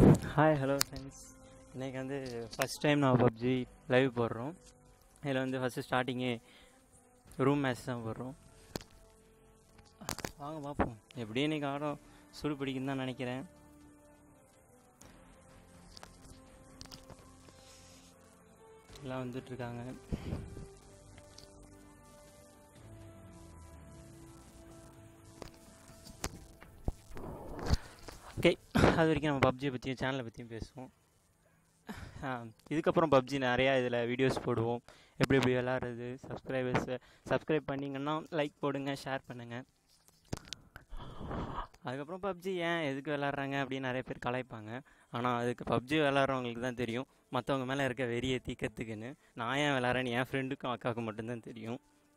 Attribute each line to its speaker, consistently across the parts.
Speaker 1: Hi hello friends இன்றைக்கி வந்து first time நான் பப்ஜி லைவ் போடுறோம் இதில் வந்து ஃபஸ்ட்டு ஸ்டார்டிங்கே ரூம் மேட்ச் தான் போடுறோம் வாங்க பார்ப்போம் எப்படியும் இன்றைக்கி ஆடம் சுடு பிடிக்குன்னு தான் நினைக்கிறேன் எல்லாம் வந்துட்டுருக்காங்க ஓகே அது வரைக்கும் நம்ம பப்ஜியை பற்றியும் சேனலை பற்றியும் பேசுவோம் இதுக்கப்புறம் பப்ஜி நிறையா இதில் வீடியோஸ் போடுவோம் எப்படி எப்படி விளாட்றது சப்ஸ்கிரைபர்ஸை சப்ஸ்கிரைப் பண்ணிங்கன்னா லைக் போடுங்க ஷேர் பண்ணுங்கள் அதுக்கப்புறம் பப்ஜி ஏன் எதுக்கு விளாட்றாங்க அப்படின்னு நிறைய பேர் கலாய்ப்பாங்க ஆனால் அதுக்கு பப்ஜி விளாட்றவங்களுக்கு தான் தெரியும் மற்றவங்க மேலே இருக்க வெறியை தீக்கிறதுக்குன்னு நான் ஏன் விளாட்றேன்னு என் ஃப்ரெண்டுக்கும் அக்காவுக்கும் மட்டும்தான் தெரியும்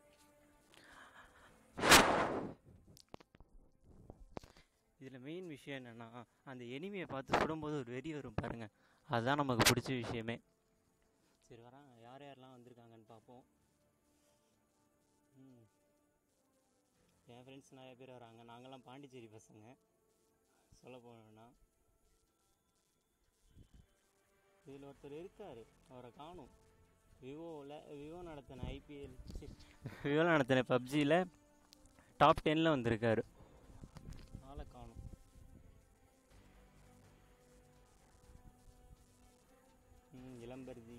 Speaker 1: இதில் மெயின் விஷயம் என்னென்னா அந்த எனிமையை பார்த்து சுடும்போது ஒரு வெறி வரும் பாருங்கள் அதுதான் நமக்கு பிடிச்ச விஷயமே சரி வராங்க யார் யாரெல்லாம் வந்திருக்காங்கன்னு பார்ப்போம் ம் என் ஃப்ரெண்ட்ஸ் நிறைய பேர் வராங்க நாங்கள்லாம் பாண்டிச்சேரி பசங்க சொல்ல போனோம்னா இதில் ஒருத்தர் இருக்கார் அவரை காணும் விவோவில் விவோ நடத்தின ஐபிஎல் விவோ நடத்தின பப்ஜியில் டாப் டென்னில் வந்திருக்காரு ஆளை காணும் ம் இளம்பருதி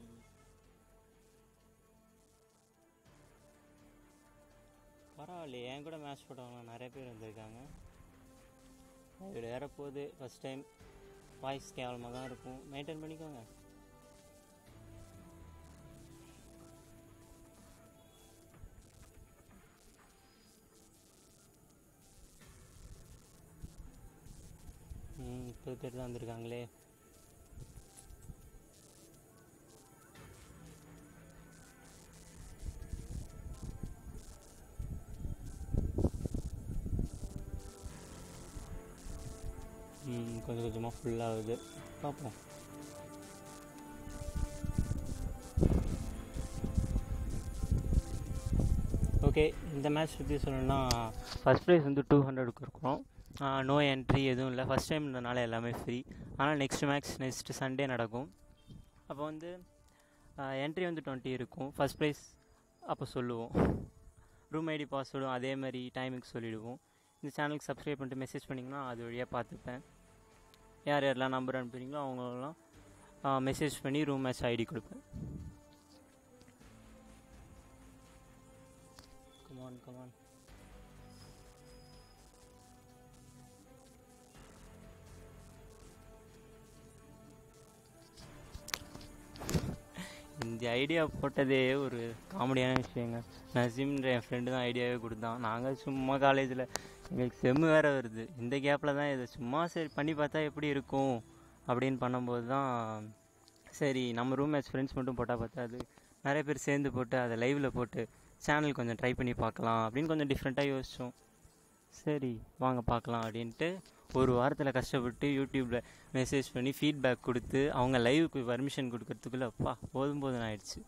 Speaker 1: பரவாயில்லையே என் கூட மேட்ச் போட்டவங்க நிறைய பேர் வந்திருக்காங்க இதில் வேற போகுது ஃபஸ்ட் டைம் வாய்ஸ் கேவலமாக தான் இருக்கும் மெயின்டைன் பண்ணிக்கோங்க ம் முப்பது பேர் தான் வந்திருக்காங்களே ம் கொஞ்சம் கொஞ்சமாக ஃபுல்லாகுது பார்ப்போம் ஓகே இந்த மேட்ச் பற்றி சொல்லணும்னா ஃபஸ்ட் ப்ரைஸ் வந்து டூ ஹண்ட்ரடுக்கு இருக்கும் நோ என்ட்ரி எதுவும் இல்லை ஃபஸ்ட் டைம்ன்றனால எல்லாமே ஃப்ரீ ஆனால் நெக்ஸ்ட் மேட்ச் நெக்ஸ்ட் சண்டே நடக்கும் அப்போ வந்து என்ட்ரி வந்து டுவெண்ட்டி இருக்கும் ஃபஸ்ட் ப்ரைஸ் அப்போ சொல்லுவோம் ரூம் ஐடி பாஸ்வேர்டும் அதே மாதிரி டைமுக்கு சொல்லிவிடுவோம் இந்த சேனலுக்கு சப்ஸ்கிரைப் பண்ணிட்டு மெசேஜ் பண்ணிங்கன்னா அது வழியாக பார்த்துப்பேன் யார் யாரெல்லாம் நம்பர் அனுப்புகிறீங்களோ அவங்களெல்லாம் மெசேஜ் பண்ணி ரூம் மேட்ச் ஐடி கொடுப்பேன் கமான் கமான் இந்த ஐடியா போட்டதே ஒரு காமெடியான விஷயங்க நசீம்ன்ற என் ஃப்ரெண்டு தான் ஐடியாவே கொடுத்தான் நாங்கள் சும்மா காலேஜில் எங்களுக்கு செம்மு வேறு வருது இந்த கேப்பில் தான் இதை சும்மா சரி பண்ணி பார்த்தா எப்படி இருக்கும் அப்படின்னு பண்ணும்போது தான் சரி நம்ம ரூம் மேட்ச் ஃப்ரெண்ட்ஸ் மட்டும் போட்டால் பார்த்தாது நிறைய பேர் சேர்ந்து போட்டு அதை லைவில் போட்டு சேனல் கொஞ்சம் ட்ரை பண்ணி பார்க்கலாம் அப்படின்னு கொஞ்சம் டிஃப்ரெண்ட்டாக யோசித்தோம் சரி வாங்க பார்க்கலாம் அப்படின்ட்டு ஒரு வாரத்தில் கஷ்டப்பட்டு யூடியூப்பில் மெசேஜ் பண்ணி ஃபீட்பேக் கொடுத்து அவங்க லைவுக்கு பர்மிஷன் கொடுக்கறதுக்குள்ளே அப்பா போதும் போதும் ஆயிடுச்சு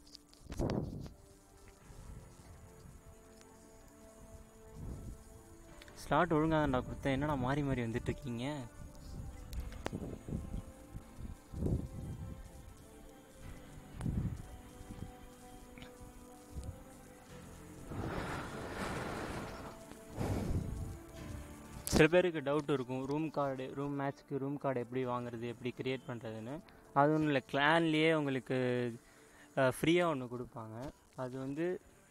Speaker 1: ஸ்லாட் ஒழுங்காக நான் கொடுத்தேன் என்னடா மாறி மாறி வந்துட்டுருக்கீங்க சில பேருக்கு டவுட் இருக்கும் ரூம் கார்டு ரூம் மேட்ச்க்கு ரூம் கார்டு எப்படி வாங்குறது எப்படி க்ரியேட் பண்ணுறதுன்னு அது ஒன்றும் இல்லை கிளான்லேயே உங்களுக்கு ஃப்ரீயாக ஒன்று கொடுப்பாங்க அது வந்து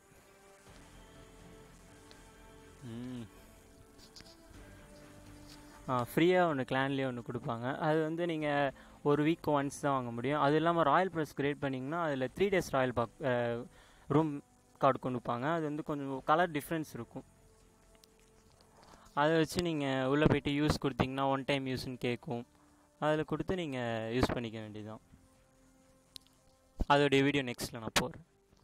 Speaker 1: ஃப்ரீயாக ஒன்று கிளான்லேயே ஒன்று கொடுப்பாங்க அது வந்து நீங்கள் ஒரு வீக் ஒன்ஸ் தான் வாங்க முடியும் அது இல்லாமல் ராயல் ப்ளஸ் கிரியேட் பண்ணிங்கன்னா அதில் three days royal pass room card கொடுப்பாங்க அது வந்து கொஞ்சம் கலர் டிஃப்ரென்ஸ் இருக்கும் அதை வச்சு நீங்கள் உள்ளே போய்ட்டு யூஸ் கொடுத்தீங்கன்னா ஒன் டைம் யூஸ்ன்னு கேட்கும் அதில் கொடுத்து நீங்கள் யூஸ் பண்ணிக்க வேண்டியதுதான் அதோடைய வீடியோ நெக்ஸ்ட்டில் நான் போடுறேன்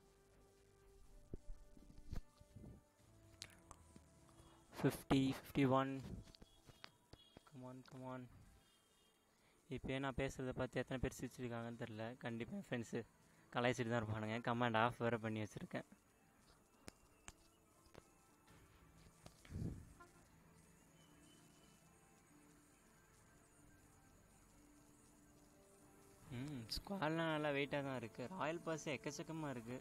Speaker 1: fifty fifty one come on come on இப்போயே நான் பேசுகிறத பார்த்து எத்தனை பேர் சிரிச்சிருக்காங்கன்னு தெரில கண்டிப்பாக என் ஃப்ரெண்ட்ஸு கலாய்ச்சிட்டு தான் இருப்பானுங்க கமெண்ட் ஆஃப் வேறு பண்ணி வச்சுருக்கேன் ஸ்குவாட்லாம் நல்லா வெயிட்டாக தான் இருக்குது ராயல் பாஸ் எக்கச்சக்கமாக இருக்குது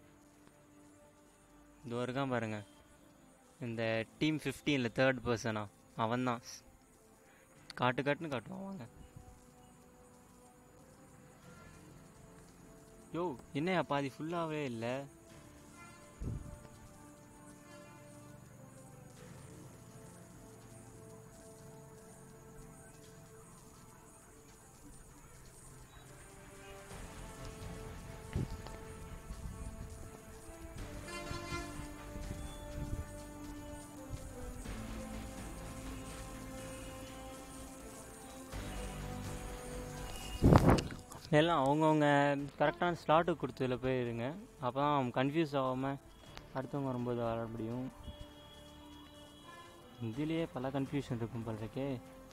Speaker 1: இதோ இருக்கான் பாருங்க இந்த டீம் ஃபிஃப்டீனில் தேர்ட் பர்சனா அவன் தான் காட்டு காட்டுன்னு காட்டுவான் வாங்க யோ என்னையா பாதி ஃபுல்லாகவே இல்லை எல்லாம் அவங்கவுங்க கரெக்டான ஸ்லாட்டுக்கு கொடுத்ததில் போயிருங்க அப்போ தான் கன்ஃபியூஸ் ஆகாமல் அடுத்தவங்க வரும்போது விளாட முடியும் இதுலேயே பல கன்ஃபியூஷன் இருக்கும் போல இருக்கே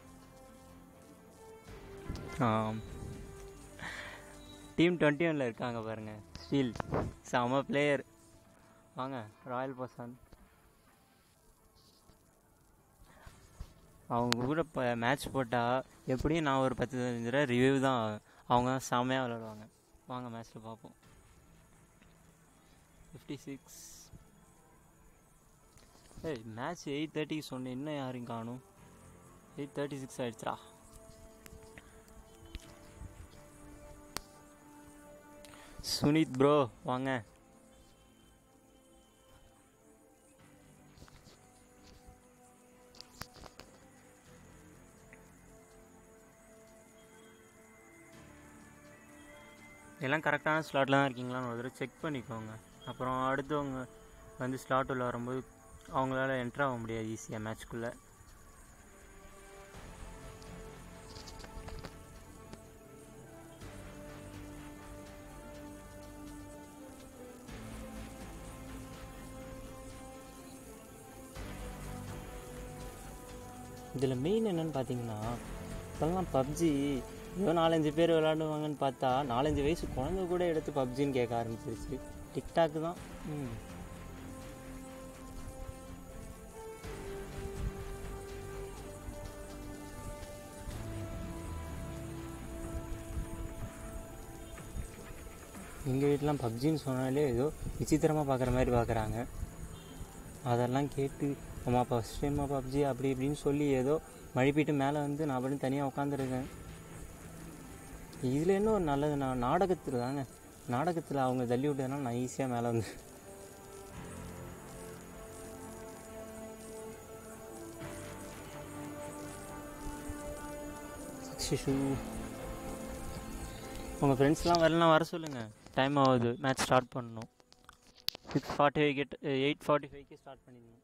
Speaker 1: டீம் டுவெண்ட்டி ஒனில் இருக்காங்க பாருங்கள் ஸ்டீல் செம பிளேயர் வாங்க ராயல் பர்சன் அவங்க கூட இப்போ மேட்ச் போட்டால் எப்படியும் நான் ஒரு பத்து பதினஞ்சு ரூபா ரிவ்யூ தான் அவங்க செம்மையாக விளாடுவாங்க வாங்க மேட்ச்சில் பார்ப்போம் ஃபிஃப்டி சிக்ஸ் ஏய் மேட்ச் எயிட் தேர்ட்டிக்கு சொன்னேன் இன்னும் யாரையும் காணும் எயிட் தேர்ட்டி சிக்ஸ் ஆயிடுச்சா சுனித் ப்ரோ வாங்க எல்லாம் கரெக்டான ஸ்லாட்டில் தான் இருக்கீங்களான்னு ஒரு தடவை செக் பண்ணிக்கோங்க அப்புறம் அடுத்தவங்க வந்து ஸ்லாட் உள்ள வரும்போது அவங்களால என்ட்ரு ஆக முடியாது ஈஸியாக மேட்ச்க்குள்ளே இதில் மெயின் என்னன்னு பார்த்தீங்கன்னா இப்போல்லாம் பப்ஜி ஏதோ நாலஞ்சு பேர் விளாடுவாங்கன்னு பார்த்தா நாலஞ்சு வயசு குழந்தை கூட எடுத்து பப்ஜின்னு கேட்க ஆரம்பிச்சிருச்சு டிக்டாக் தான் ம் எங்கள் வீட்டிலாம் பப்ஜின்னு சொன்னாலே ஏதோ விசித்திரமாக பார்க்குற மாதிரி பார்க்குறாங்க அதெல்லாம் கேட்டு அம்மா ஃபஸ்ட் டைமாக பப்ஜி அப்படி இப்படின்னு சொல்லி ஏதோ மழுப்பிட்டு மேலே வந்து நான் அப்படி தனியாக உட்காந்துருக்கேன் இதில் என்ன ஒரு நல்லது நான் நாடகத்தில் தாங்க நாடகத்தில் அவங்க தள்ளி விட்டதுனால நான் ஈஸியாக மேலே வந்து சிஷு உங்கள் ஃப்ரெண்ட்ஸ்லாம் வரலாம் வர சொல்லுங்கள் டைம் ஆகுது மேட்ச் ஸ்டார்ட் பண்ணணும் சிக்ஸ் ஃபார்ட்டி ஃபைவ் கிட்ட எயிட் ஃபார்ட்டி ஃபைவ்க்கு ஸ்டார்ட் பண்ணிடணும்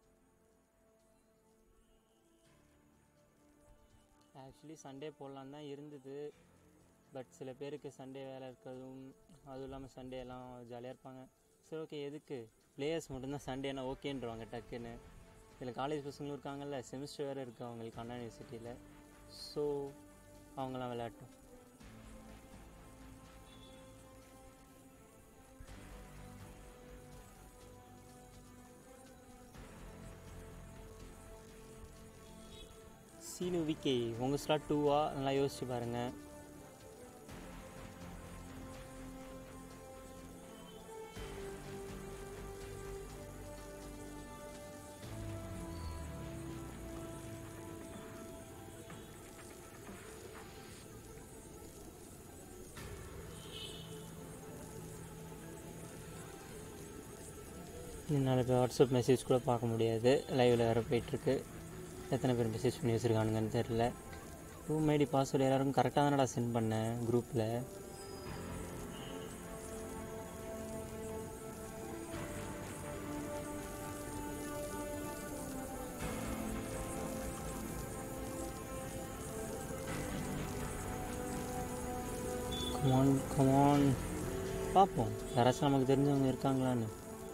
Speaker 1: ஆக்சுவலி சண்டே போடலான்னு தான் இருந்தது பட் சில பேருக்கு சண்டே வேலை இருக்கிறதும் அதுவும் இல்லாமல் சண்டே எல்லாம் ஜாலியாக இருப்பாங்க சரி ஓகே எதுக்கு பிளேயர்ஸ் மட்டும்தான் சண்டேனா ஓகேன்றவாங்க டக்குன்னு இதில் காலேஜ் பசங்களும் இருக்காங்கல்ல செமிஸ்டர் வேறு இருக்குது அவங்களுக்கு அண்ணா யூனிவர்சிட்டியில் ஸோ அவங்களாம் விளையாட்டும் சீனு விக்கே உங்கள் ஸ்லாட் டூவா நல்லா யோசிச்சு பாருங்கள் என்னால் இப்போ வாட்ஸ்அப் மெசேஜ் கூட பார்க்க முடியாது லைவில் வேறு போயிட்டுருக்கு எத்தனை பேர் மெசேஜ் பண்ணி வச்சுருக்கானுங்கன்னு தெரில ரூம் ஐடி பாஸ்வேர்டு எல்லாருக்கும் கரெக்டாக தானடா சென்ட் பண்ணேன் குரூப்பில் கமான் கமான் பார்ப்போம் யாராச்சும் நமக்கு தெரிஞ்சவங்க இருக்காங்களான்னு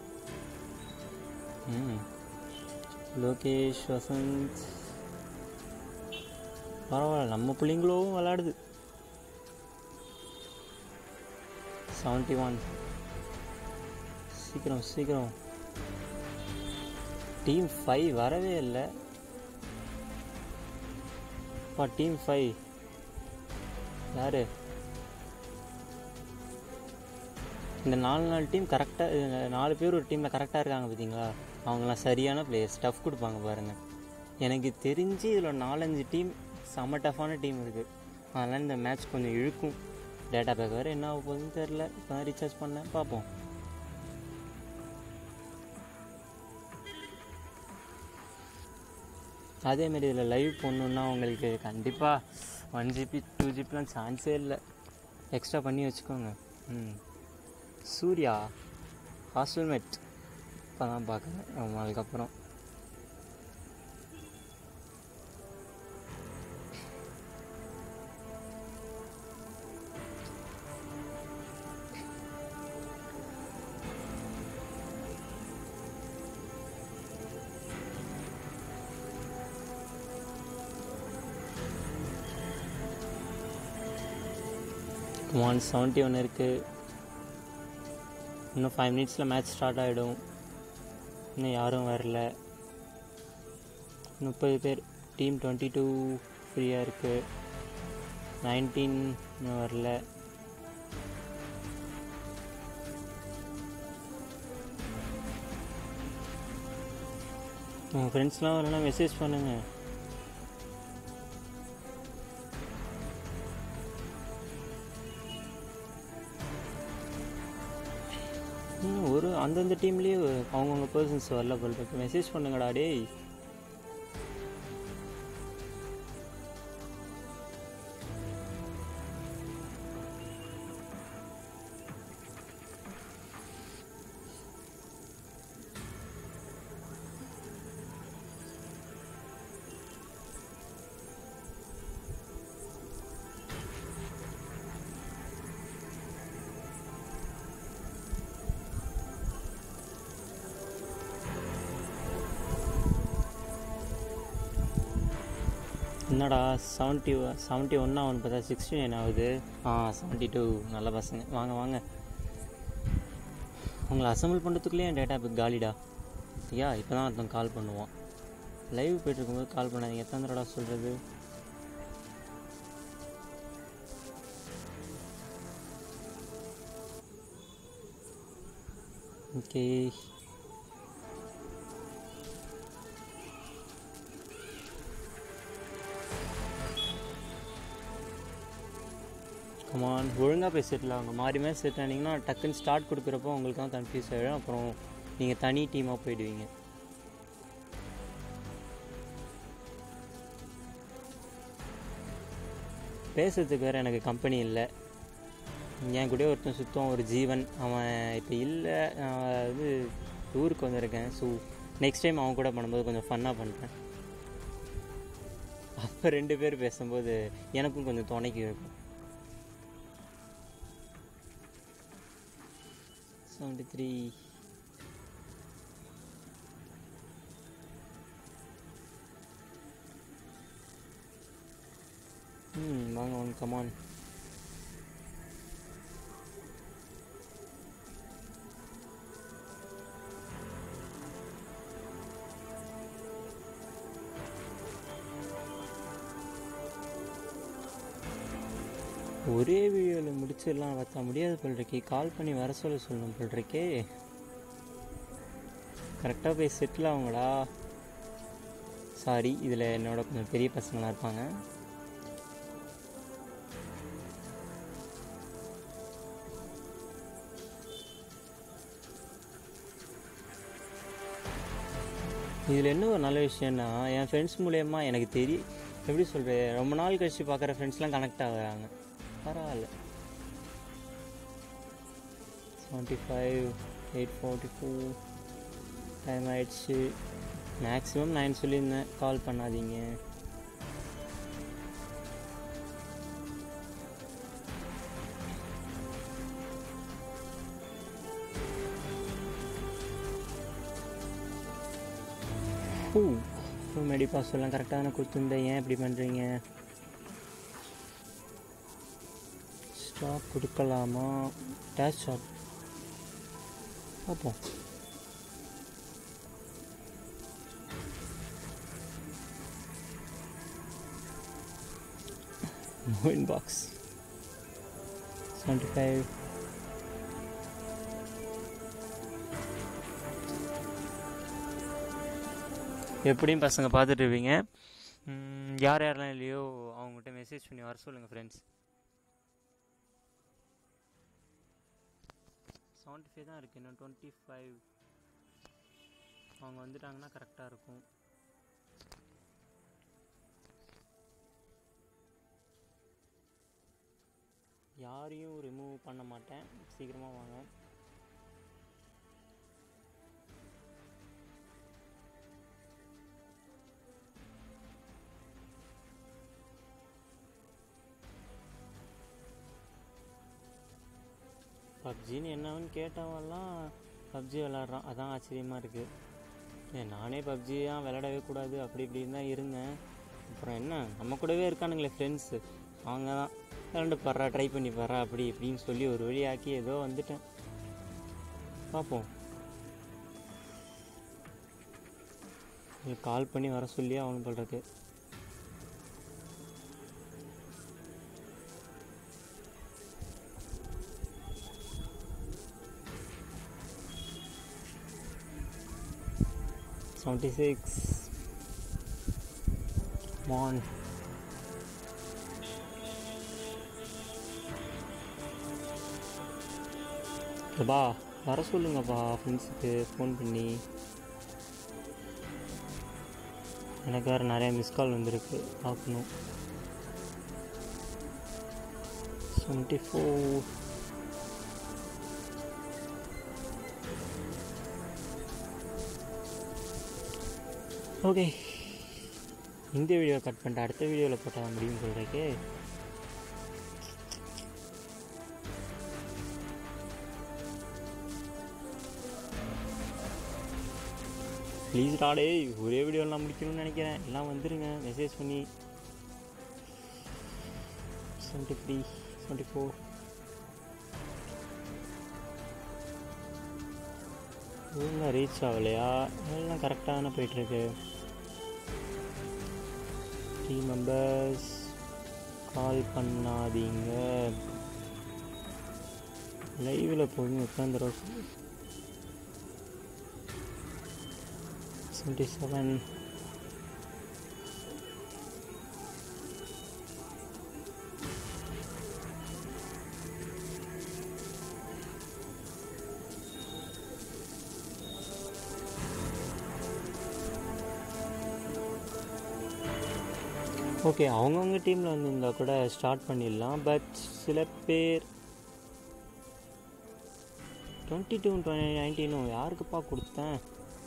Speaker 1: ம் லோகேஷ் வசந்த் பரவாயில்ல நம்ம பிள்ளைங்களும் விளாடுது செவன்ட்டி ஒன் சீக்கிரம் சீக்கிரம் டீம் ஃபைவ் வரவே இல்லை பா டீம் ஃபைவ் யாரு இந்த நாலு நாலு டீம் கரெக்டாக நாலு பேர் ஒரு டீமில் கரெக்டாக இருக்காங்க பார்த்தீங்களா அவங்களாம் சரியான பிளேயர்ஸ் டஃப் கொடுப்பாங்க பாருங்கள் எனக்கு தெரிஞ்சு இதில் நாலஞ்சு டீம் செம்ம டஃப்பான டீம் இருக்குது அதனால் இந்த மேட்ச் கொஞ்சம் இழுக்கும் டேட்டா பேக் வேறு என்ன ஆக போகுதுன்னு தெரில இப்போ தான் ரீசார்ஜ் பண்ணேன் பார்ப்போம் அதேமாரி இதில் லைவ் போடணுன்னா உங்களுக்கு கண்டிப்பாக ஒன் ஜிபி டூ ஜிபிலாம் சான்ஸே இல்லை எக்ஸ்ட்ரா பண்ணி வச்சுக்கோங்க ம் சூர்யா ஹாஸ்டல்மேட் இப்போ தான் பார்க்குறேன் ரொம்ப நாளுக்கு அப்புறம் ஒன் செவன்ட்டி ஒன் இருக்குது இன்னும் ஃபைவ் மினிட்ஸில் மேட்ச் ஸ்டார்ட் ஆகிடும் இன்னும் யாரும் வரல முப்பது பேர் டீம் டுவெண்ட்டி டூ ஃப்ரீயாக இருக்குது நைன்டீன் இன்னும் வரல உங்கள் ஃப்ரெண்ட்ஸ்லாம் வரலாம் மெசேஜ் பண்ணுங்கள் ம், ஒரு அந்தந்த டீம்லேயே அவங்கவுங்க பர்சன்ஸ் வரல போல் இருக்கு மெசேஜ் பண்ணுங்கடா டேய் என்னடா செவன்ட்டி செவன்ட்டி ஒன் ஆகும் பார்த்தா சிக்ஸ்டி நைன் ஆகுது ஆ செவன்ட்டி டூ நல்ல பசங்க வாங்க வாங்க உங்களை அசம்பிள் பண்ணுறதுக்குள்ளேயே என் டேட்டா இப்போ காலிடா ஐயா இப்போ தான் ஒருத்தன் கால் பண்ணுவான் லைவ் போயிட்டு இருக்கும்போது கால் பண்ணாதீங்க எத்தனை தடவை சொல்கிறது ஓகே கமான் ஒழுங்காக போய் செட்டில் ஆகுங்க மாறி மாதிரி செட்டில் ஆனீங்கன்னா டக்குன்னு ஸ்டார்ட் கொடுக்குறப்போ உங்களுக்கு தான் கன்ஃபியூஸ் ஆகிடும் அப்புறம் நீங்கள் தனி டீமாக போயிடுவீங்க பேசுறதுக்கு வேறு எனக்கு கம்பெனி இல்லை என் கூட ஒருத்தன் சுத்தம் ஒரு ஜீவன் அவன் இப்போ இல்லை நான் இது ஊருக்கு வந்திருக்கேன் ஸோ நெக்ஸ்ட் டைம் அவன் கூட பண்ணும்போது கொஞ்சம் ஃபன்னாக பண்ணுறேன் அப்போ ரெண்டு பேர் பேசும்போது எனக்கும் கொஞ்சம் துணைக்கு இருக்கும் செவன்டி த்ரீ ம் வாங்க வாங்க கமான் ஒரே வீடியோவில் முடிச்சிடலாம் பார்த்தா முடியாது போல் இருக்கே கால் பண்ணி வர சொல்ல சொல்லணும் போல் இருக்கே கரெக்டாக போய் செட்டில் ஆகுங்களா சாரி இதில் என்னோட கொஞ்சம் பெரிய பசங்களாக இருப்பாங்க இதில் என்ன ஒரு நல்ல விஷயம்னா என் ஃப்ரெண்ட்ஸ் மூலயமா எனக்கு தெரியும் எப்படி சொல்கிறது ரொம்ப நாள் கழிச்சு பார்க்குற ஃப்ரெண்ட்ஸ்லாம் கனெக்ட் ஆகுறாங்க பரவாயில்ல seventy five eight forty four time ஆயிடுச்சு மேக்ஸிமம் நைன் சொல்லியிருந்தேன் கால் பண்ணாதீங்க ஓ மெடி பாஸ் எல்லாம் கரெக்டாக தானே கொடுத்துருந்தேன் ஏன் இப்படி பண்ணுறீங்க ஸ்டாப் கொடுக்கலாமா டேஷ் ஷாட் பார்ப்போம் no inbox 75 எப்படியும் பசங்க பார்த்துட்டு இருப்பீங்க ம், யார் யாரெல்லாம் இல்லையோ அவங்ககிட்ட மெசேஜ் பண்ணி வர சொல்லுங்கள் ஃப்ரெண்ட்ஸ் செவன்ட்டி ஃபைவ் தான் இருக்குது இன்னும் டுவெண்ட்டி ஃபைவ் அவங்க வந்துட்டாங்கன்னா கரெக்டாக இருக்கும் யாரையும் ரிமூவ் பண்ண மாட்டேன் சீக்கிரமாக வாங்க பப்ஜின்னு என்னன்னு கேட்டவன்லாம் பப்ஜி விளாட்றான் அதான் ஆச்சரியமாக இருக்குது ஏன் நானே பப்ஜி தான் விளையாடவே கூடாது அப்படி இப்படின்னு தான் இருந்தேன் அப்புறம் என்ன நம்ம கூடவே இருக்கானுங்களே ஃப்ரெண்ட்ஸு அவங்க தான் விளாண்டு பர்றா ட்ரை பண்ணி பர்றா அப்படி இப்படின்னு சொல்லி ஒரு வழியாக்கி ஏதோ வந்துட்டேன் பார்ப்போம் கால் பண்ணி வர சொல்லி அவனு பண்ணுறது செவன்ட்டி சிக்ஸ் மான் பா வர சொல்லுங்கப்பா ஃப்ரெண்ட்ஸுக்கு ஃபோன் பண்ணி எனக்கு வேறு நிறைய மிஸ் கால் வந்திருக்கு பார்க்கணும் டுவெண்ட்டி ஃபோர் ஓகே இந்த வீடியோ கட் பண்ணிட்டு அடுத்த வீடியோவில் போட்டால் முடியும் சொல்கிறக்கே ப்ளீஸ் ராடே ஒரே வீடியோலாம் முடிக்கணும்னு நினைக்கிறேன் எல்லாம் வந்துருங்க மெசேஜ் பண்ணி செவன்ட்டி த்ரீ செவன்ட்டி ஃபோர் ஒழுங்காக ரீச் ஆகலையா எல்லாம் கரெக்டாக தானே போயிட்டுருக்கு டீம் மெம்பர்ஸ் கால் பண்ணாதீங்க லைவில் போய் உட்காந்துரும் செவன்ட்டி செவன் ஓகே அவங்கவுங்க டீமில் வந்திருந்தா கூட ஸ்டார்ட் பண்ணிடலாம் பட் சில பேர் டுவெண்ட்டி டூ டுவெண்ட்டி நைன்டீனும் யாருக்குப்பா கொடுத்தேன்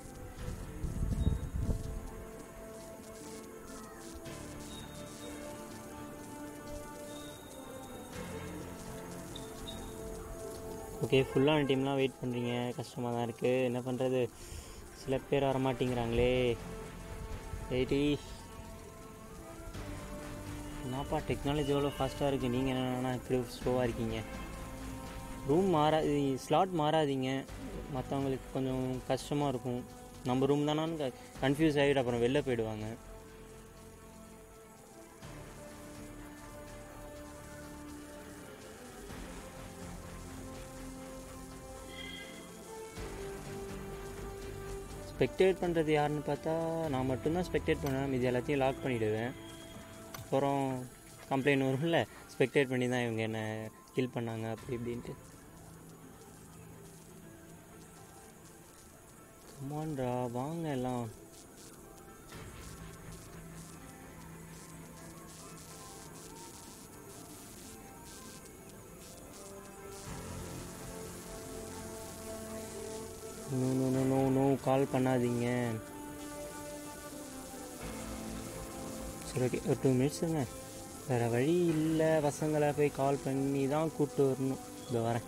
Speaker 1: ஓகே ஃபுல்லான டீம்லாம் வெயிட் பண்ணுறீங்க கஷ்டமாக தான் இருக்குது என்ன பண்ணுறது சில பேர் வரமாட்டேங்கிறாங்களே எயிட்டி என்னப்பா டெக்னாலஜி எவ்வளோ ஃபாஸ்ட்டாக இருக்குது நீங்கள் என்னென்னா இப்படி ஸ்லோவாக இருக்கீங்க ரூம் மாறா ஸ்லாட் மாறாதீங்க மற்றவங்களுக்கு கொஞ்சம் கஷ்டமாக இருக்கும் நம்ம ரூம் தானான்னு கன்ஃபியூஸ் ஆகிட்டு அப்புறம் வெளில போயிடுவாங்க ஸ்பெக்டேட் பண்ணுறது யாருன்னு பார்த்தா நான் மட்டும்தான் ஸ்பெக்டேட் பண்ணுவேன் இது எல்லாத்தையும் லாக் பண்ணிவிடுவேன் அப்புறம் கம்ப்ளைண்ட் வரும்ல ஸ்பெக்டேட் பண்ணி தான் இவங்க என்ன கில் பண்ணாங்க அப்படி இப்படின்ட்டு கமான்டா வாங்க எல்லாம் no no no no no call பண்ணாதீங்க சரி ஓகே ஒரு டூ மினிட்ஸுங்க வேறு வழி இல்லை பசங்களை போய் கால் பண்ணி தான் கூப்பிட்டு வரணும் இதோ வரேன்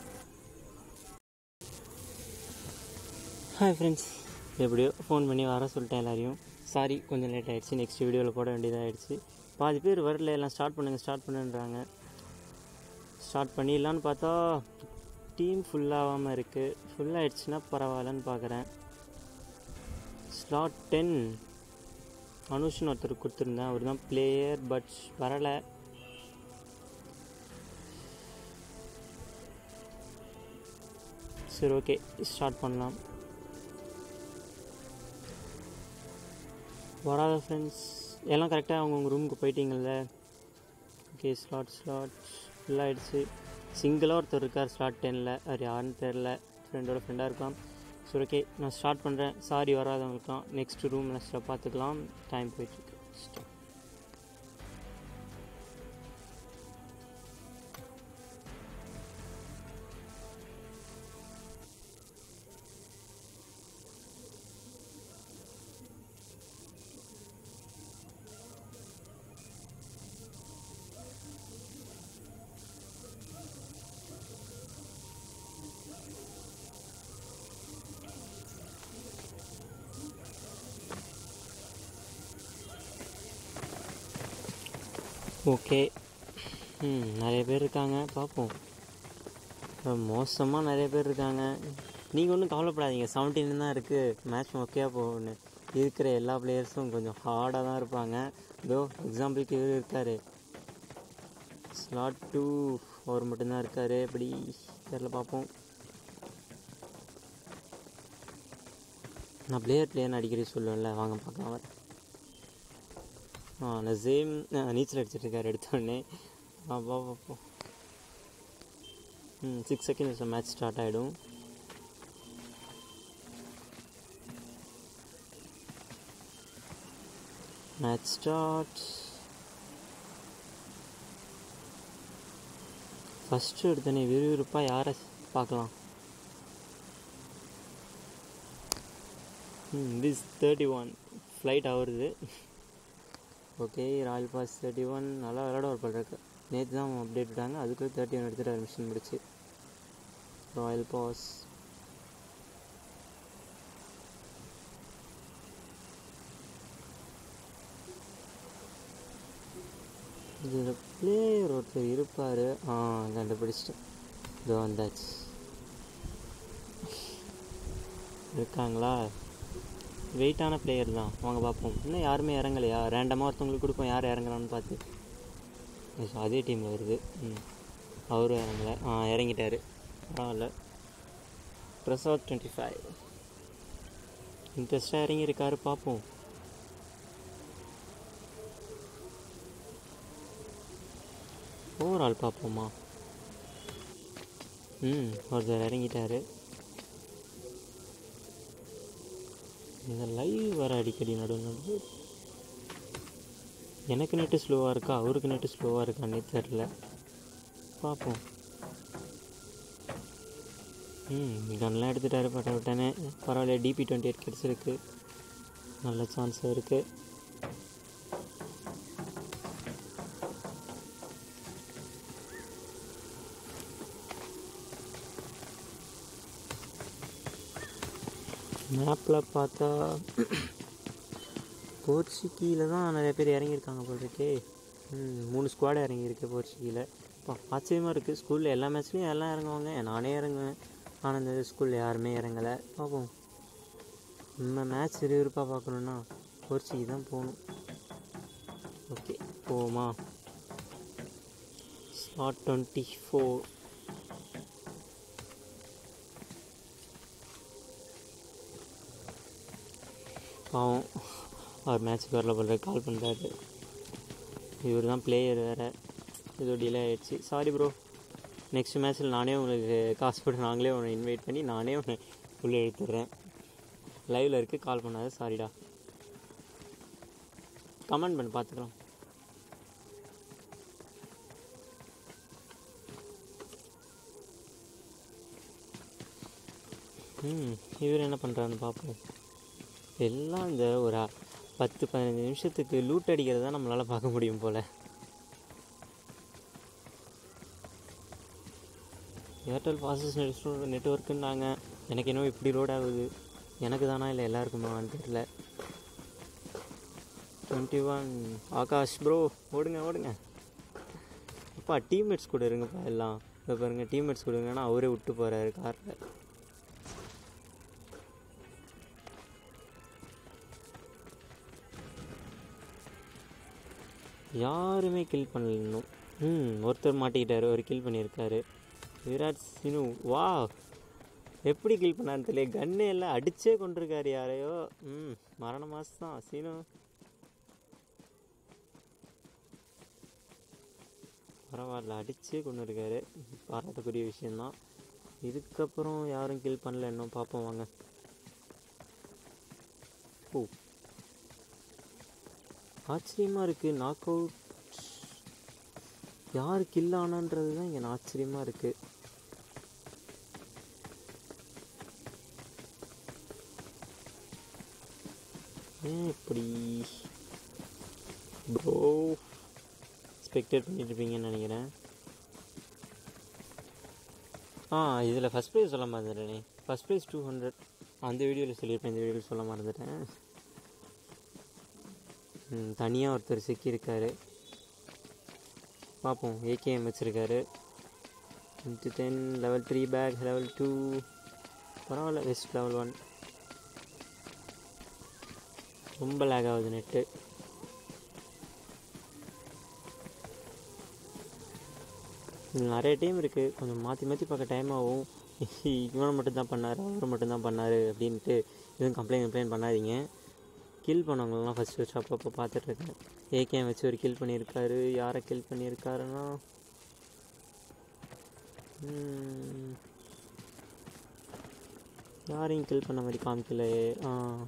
Speaker 1: ஹாய் ஃப்ரெண்ட்ஸ் எப்படியோ ஃபோன் பண்ணி வர சொல்லிட்டேன் எல்லாரையும் சாரி கொஞ்சம் லேட் ஆகிடுச்சு நெக்ஸ்ட் வீடியோவில் போட வேண்டியதாகிடுச்சு பாதி பேர் வரல எல்லாம் ஸ்டார்ட் பண்ணுங்கள் ஸ்டார்ட் பண்ணுன்றாங்க ஸ்டார்ட் பண்ணிடலான்னு பார்த்தா டீம் ஃபுல்லாகாமல் இருக்குது ஃபுல்லாகிடுச்சுன்னா பரவாயில்லன்னு பார்க்குறேன் ஸ்லாட் டென் அனுஷ்னு ஒருத்தர் கொடுத்துருந்தேன் அவர் தான் பிளேயர் பட் வரலை சரி ஓகே ஸ்டார்ட் பண்ணலாம் வராத ஃப்ரெண்ட்ஸ் எல்லாம் கரெக்டாக அவங்கவுங்க ரூமுக்கு போயிட்டீங்கல்ல ஓகே ஸ்லாட் ஸ்லாட் ஃபுல் ஆகிடுச்சு சிங்கிளாக ஒருத்தர் இருக்கார் ஸ்லாட் டெனில் அவர் யாருன்னு தெரில ஃப்ரெண்டோட ஃப்ரெண்டாக இருக்கலாம் சரி ஓகே நான் ஸ்டார்ட் பண்ணுறேன் சாரி வராதவங்களுக்குலாம் நெக்ஸ்ட் ரூம் நெக்ஸ்ட்டில் பார்த்துக்கலாம் டைம் போயிட்டுருக்கு ஓகே ம் நிறைய பேர் இருக்காங்க பார்ப்போம் மோசமாக நிறைய பேர் இருக்காங்க நீங்கள் ஒன்றும் கவலைப்படாதீங்க செவன்டீன் தான் இருக்குது மேட்ச் ஓகேயாக போகணும் இருக்கிற எல்லா பிளேயர்ஸும் கொஞ்சம் ஹார்டாக தான் இருப்பாங்க இதோ எக்ஸாம்பிளுக்கு இவர் இருக்கார் ஸ்லாட் டூ அவர் மட்டும்தான் இருக்கார் எப்படி தெரில பார்ப்போம் நான் பிளேயர் பிளேயர்னு அடிக்கடி சொல்லுவேன்ல வாங்க பார்க்கலாம் அவர் ஆ நசீம் நீச்சல் அடிச்சிட்டு இருக்காரு எடுத்தோடனே ஆ வா வா போ ம் சிக்ஸ் செகண்ட்ஸில் மேட்ச் ஸ்டார்ட் ஆகிடும் மேட்ச் ஸ்டார்ட் ஃபஸ்ட்டு எடுத்தோடனே விறுவிறுப்பாக யாரை பார்க்கலாம் ம் திஸ் தேர்ட்டி ஒன் ஃப்ளைட் ஆகுறது okay royal pass thirty one நல்லா விளாட ஒரு பல் இருக்கு நேற்று தான் அப்டேட் விட்டாங்க அதுக்கு தேர்ட்டி ஒன் எடுத்துகிட்டு மிஷின் முடிச்சு ராயல் பாஸ் இதில் பிளேயர் ஒருத்தர் இருப்பார் ஆ கண்டுபிடிச்சிட்டேன் இதோ வந்தாச்சு இருக்காங்களா வெயிட்டான பிளேயர் தான் வாங்க பார்ப்போம் இன்னும் யாருமே இறங்கலையா ரேண்டமாக ஒருத்தவங்களுக்கு கொடுப்போம் யார் இறங்குறான்னு பார்த்து எஸ், அதே டீமில் வருது ம் அவரும் இறங்கலை ஆ இறங்கிட்டாரு பரவாயில்ல பிரசாத் டுவெண்ட்டி ஃபைவ் இன்ட்ரெஸ்டாக இறங்கியிருக்காரு பார்ப்போம் ஓவரால் பார்ப்போமா ம் ஒருத்தர் இறங்கிட்டாரு இந்த லைவ் வர அடிக்கடி நடு நடுவு எனக்கு நெட்டு ஸ்லோவாக இருக்கா அவருக்கு நெட்டு ஸ்லோவாக இருக்கான்னே தெரில பார்ப்போம் ம் கன்லாம் எடுத்துட்டாரு பட்ட விட்டானே பரவாயில்ல டிபி டுவெண்ட்டி எயிட் கிடச்சிருக்கு நல்ல சான்ஸும் இருக்குது மேப்பில் பார்த்தா போர்ச்சுகீல தான் நிறைய பேர் இறங்கியிருக்காங்க போல் இருக்கே ம், மூணு ஸ்குவாட் இறங்கியிருக்கு போர்ச்சுகீல இப்போ ஆச்சரியமாக இருக்குது ஸ்கூலில் எல்லா மேட்ச்லேயும் எல்லாம் இறங்குவாங்க நானே இறங்குவேன் ஆனால் இந்த ஸ்கூலில் யாருமே இறங்கலை பார்ப்போம் நம்ம மேட்ச் விறுவிறுப்பாக பார்க்கணுன்னா போர்ச்சுகி தான் போகணும் ஓகே போவோமா ஸ்லாட் டுவெண்ட்டி ஃபோர் பாவம் அவர் மேட்ச்சுக்கு வரல போல கால் பண்ணுறாரு இவர் தான் பிளேயர் வேறு ஏதோ டிலே ஆகிடுச்சு சாரி ப்ரோ நெக்ஸ்ட் மேட்ச்சில் நானே உங்களுக்கு காசு போட்டு நாங்களே உன்னை இன்வைட் பண்ணி நானே உன்னை உள்ளே எடுத்துடுறேன் லைவில் இருக்குது கால் பண்ணாத சாரிடா கமெண்ட் பண்ணி பார்த்துக்கலாம் ம் இவர் என்ன பண்ணுறாருன்னு பார்ப்போம் எல்லாம் இந்த ஒரு அ- பத்து பதினஞ்சு நிமிஷத்துக்கு லூட் அடிக்கிறது தான் நம்மளால் பார்க்க முடியும் போல் ஏர்டெல் ஃபாஸ்டஸ்ட் நெட் நெட்ஒர்க்குன்னாங்க எனக்கு என்னவோ இப்படி லோட் ஆகுது எனக்கு தானா இல்லை எல்லாருக்குமான்னு தெரில டுவெண்ட்டி ஒன் ஆகாஷ் ப்ரோ ஓடுங்க ஓடுங்க அப்பா டீம்மேட்ஸ் கூட இருங்கப்பா எல்லாம் இப்போ பாருங்கள் டீம்மேட்ஸ் கொடுங்கன்னா அவரே விட்டு போகிறாரு காரில் யாருமே கில் பண்ணல இன்னும் ம் ஒருத்தர் மாட்டிக்கிட்டாரு ஒரு கில் பண்ணியிருக்காரு விராட் சினு வா எப்படி கில் பண்ணான்னு தெரியல கன்னே எல்லாம் அடிச்சே கொண்டிருக்காரு யாரையோ ம் மரண மாஸ் தான் சீனு பரவாயில்ல அடிச்சே கொண்டு இருக்காரு பாராட்டக்கூடிய விஷயந்தான் இதுக்கப்புறம் யாரும் கில் பண்ணல இன்னும் பார்ப்போம் வாங்க ஓ ஆச்சரியமாக இருக்குது நாக் அவுட் யார் கில் ஆனான்றது தான் இங்கே ஆச்சரியமாக இருக்குது ஏன் இப்படி ப்ரோ ஸ்பெக்டேட் பண்ணிட்டு இருப்பீங்கன்னு நினைக்கிறேன் ஆ இதில் ஃபஸ்ட் ப்ரைஸ் சொல்ல மறந்துட்டேனே ஃபஸ்ட் ப்ரைஸ் டூ ஹண்ட்ரட் அந்த வீடியோவில் சொல்லியிருப்பேன் இந்த வீடியோவில் சொல்ல மறந்துட்டேன் தனியாக ஒருத்தர் சிக்கியிருக்காரு பார்ப்போம் ஏகேஎம் வச்சுருக்காரு into ten level three bag level two பரவாயில்ல வெஸ்ட் லெவல் ஒன் ரொம்ப லேக் ஆகுது நெட்டு நிறைய டைம் இருக்குது கொஞ்சம் மாற்றி மாற்றி பார்க்க டைம் ஆகும் இவனை மட்டும்தான் பண்ணார் அவரை மட்டும்தான் பண்ணார் அப்படின்ட்டு எதுவும் கம்ப்ளைண்ட் கம்ப்ளைண்ட் பண்ணாதீங்க கில் பண்ணவங்களெலாம் ஃபஸ்ட் ஃபஸ்ட் அப்பப்போ பார்த்துட்ருக்கேன் ஏகேஎம் வச்சு ஒரு கில் பண்ணியிருக்காரு யாரை கில் பண்ணியிருக்காருன்னா ம், யாரையும் கில் பண்ண மாதிரி காமிக்கல ஆ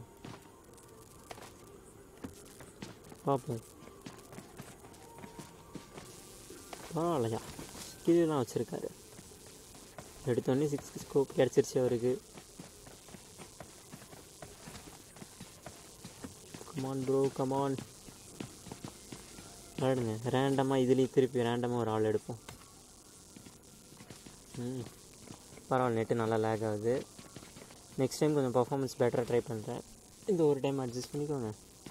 Speaker 1: பார்ப்போம் பரவாயில்லையா கீழெலாம் வச்சுருக்காரு எடுத்தோடனே சிக்ஸ் ஸ்கோப் கிடச்சிருச்சு அவருக்கு கமான் ப்ரோ கமான் விளையாடுங்க ரேண்டமாக இதுலேயும் திருப்பி ரேண்டமாக ஒரு ஆள் எடுப்போம் ம் பரவாயில்ல நெட்டு நல்லா லேக் ஆகுது நெக்ஸ்ட் டைம் கொஞ்சம் பர்ஃபார்மன்ஸ் பெட்டராக ட்ரை பண்ணுறேன் இந்த ஒரு டைம் அட்ஜஸ்ட் பண்ணிக்கோங்க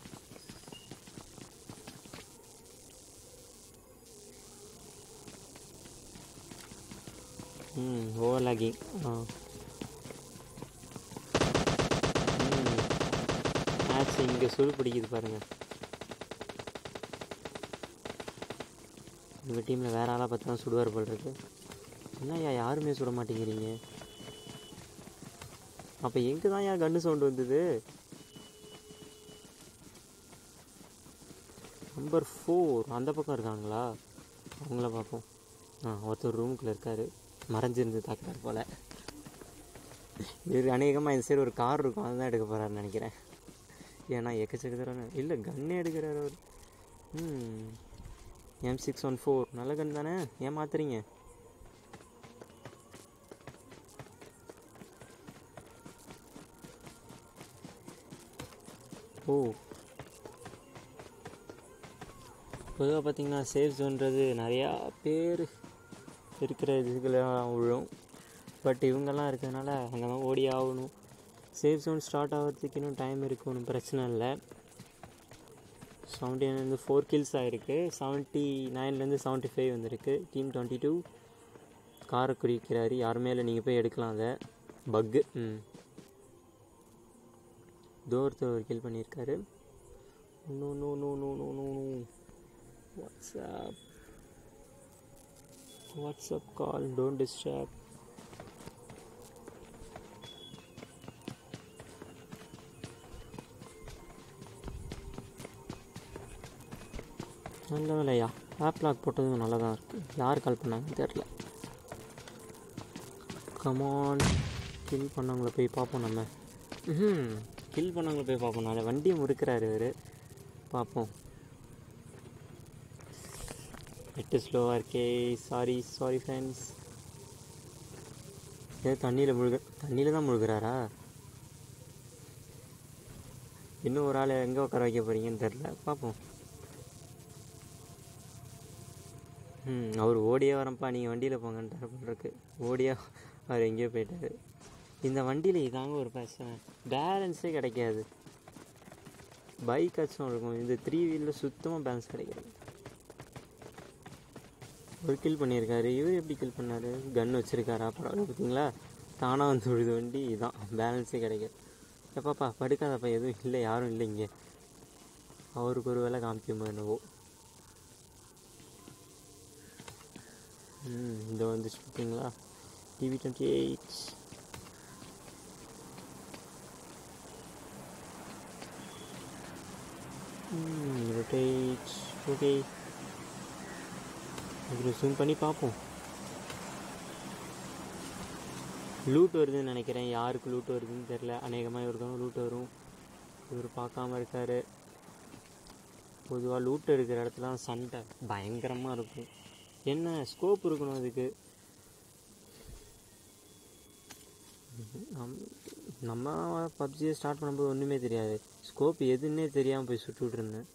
Speaker 1: ம் ஓவர் லாகிங் ஆ ம் மேட்ச் இங்கே சுடு பிடிக்குது பாருங்கள் உங்கள் டீமில் வேற ஆளாக பார்த்தா சுடுவார் போல் இருக்கு என்னய்யா யாருமே சுட மாட்டேங்கிறீங்க அப்போ எங்கே தான் ஏன் கன்று சவுண்டு வந்தது நம்பர் ஃபோர் அந்த பக்கம் இருக்காங்களா அவங்கள பார்ப்போம் ஆ ஒருத்தர் ரூமுக்குள்ளே இருக்கார் மறைஞ்சிருந்து தாக்குறாரு போல் இவர் அநேகமாக இந்த சைடு ஒரு கார் இருக்கும் அதுதான் எடுக்க போகிறாருன்னு நினைக்கிறேன் ஏன்னா எக்கச்சக்கத்தரான இல்லை கன்னே எடுக்கிறார் அவர் ம் எம் சிக்ஸ் ஒன் ஃபோர் நல்ல கன் தானே ஏன் மாத்துறீங்க ஓ பொதுவாக பார்த்தீங்கன்னா சேஃப் ஜோன்றது நிறையா பேர் இருக்கிற இதுக்கெல்லாம் விழும் பட் இவங்கெல்லாம் இருக்கிறதுனால அங்கே தான் ஓடி ஆகணும் சேஃப் ஜோன் ஸ்டார்ட் ஆகிறதுக்கு இன்னும் டைம் இருக்கு ஒன்றும் பிரச்சனை இல்லை செவன்ட்டி நைன்லேருந்து ஃபோர் கில்ஸ் ஆகிருக்கு செவன்ட்டி நைன்லேருந்து செவன்ட்டி ஃபைவ் வந்திருக்கு டீம் டுவெண்ட்டி டூ காரை குறிக்கிறாரு யாருமே இல்லை நீங்கள் போய் எடுக்கலாம் அதை பக்கு ம் தூரத்தில் ஒரு கில் பண்ணியிருக்காரு no no no no no no no WhatsApp WhatsApp call don't disturb நல்ல வேலையா ஆப் லாக் போட்டதும் நல்லா தான் இருக்குது யார் கால் பண்ணாங்கன்னு தெரில கமான் கில் பண்ணவங்கள போய் பார்ப்போம் நம்ம ம் கில் பண்ணவங்கள போய் பார்ப்போம் நாளை வண்டியை முறுக்கிறாரு இவர் பார்ப்போம் நெட்டு ஸ்லோவாக இருக்கே சாரி சாரி ஃப்ரெண்ட்ஸ் ஏதோ தண்ணியில் முழுக தண்ணியில் தான் முழுகிறாரா இன்னும் ஒரு ஆளை எங்கே உட்கார வைக்க போகிறீங்கன்னு தெரில பார்ப்போம் ம் அவர் ஓடியே வரப்பா நீங்கள் வண்டியில் போங்கன்ட்டார் போல இருக்கு ஓடியா அவர் எங்கேயோ போயிட்டாரு இந்த வண்டியில் இதாங்க ஒரு பிரச்சனை பேலன்ஸே கிடைக்காது பைக் ஆச்சும் இருக்கும் இந்த த்ரீ வீலில் சுத்தமாக பேலன்ஸ் கிடைக்காது ஒரு கில் பண்ணியிருக்காரு இவர் எப்படி கில் பண்ணார் கன் வச்சுருக்காரா பரவாயில்ல பார்த்தீங்களா தானாக வந்து விழுது வண்டி இதான் பேலன்ஸே கிடைக்காது எப்பாப்பா படுக்காதப்பா எதுவும் இல்லை யாரும் இல்லை இங்கே அவருக்கு ஒரு வேலை காமிக்குமோ என்னவோ ம் இந்த வந்துச்சு பார்த்தீங்களா TV twenty eight rotate okay இதில் ஜூம் பண்ணி பார்ப்போம் லூட் வருதுன்னு நினைக்கிறேன் யாருக்கு லூட் வருதுன்னு தெரில அநேகமாக இவருக்கும் லூட் வரும் இவர் பார்க்காம இருக்கார் பொதுவாக லூட் இருக்கிற இடத்துலாம் சண்டை பயங்கரமாக இருக்கும் என்ன ஸ்கோப் இருக்கணும் அதுக்கு நம் நம்ம பப்ஜியை ஸ்டார்ட் பண்ணும்போது ஒன்றுமே தெரியாது ஸ்கோப் எதுன்னே தெரியாமல் போய் சுட்டுட்டு இருந்தேன்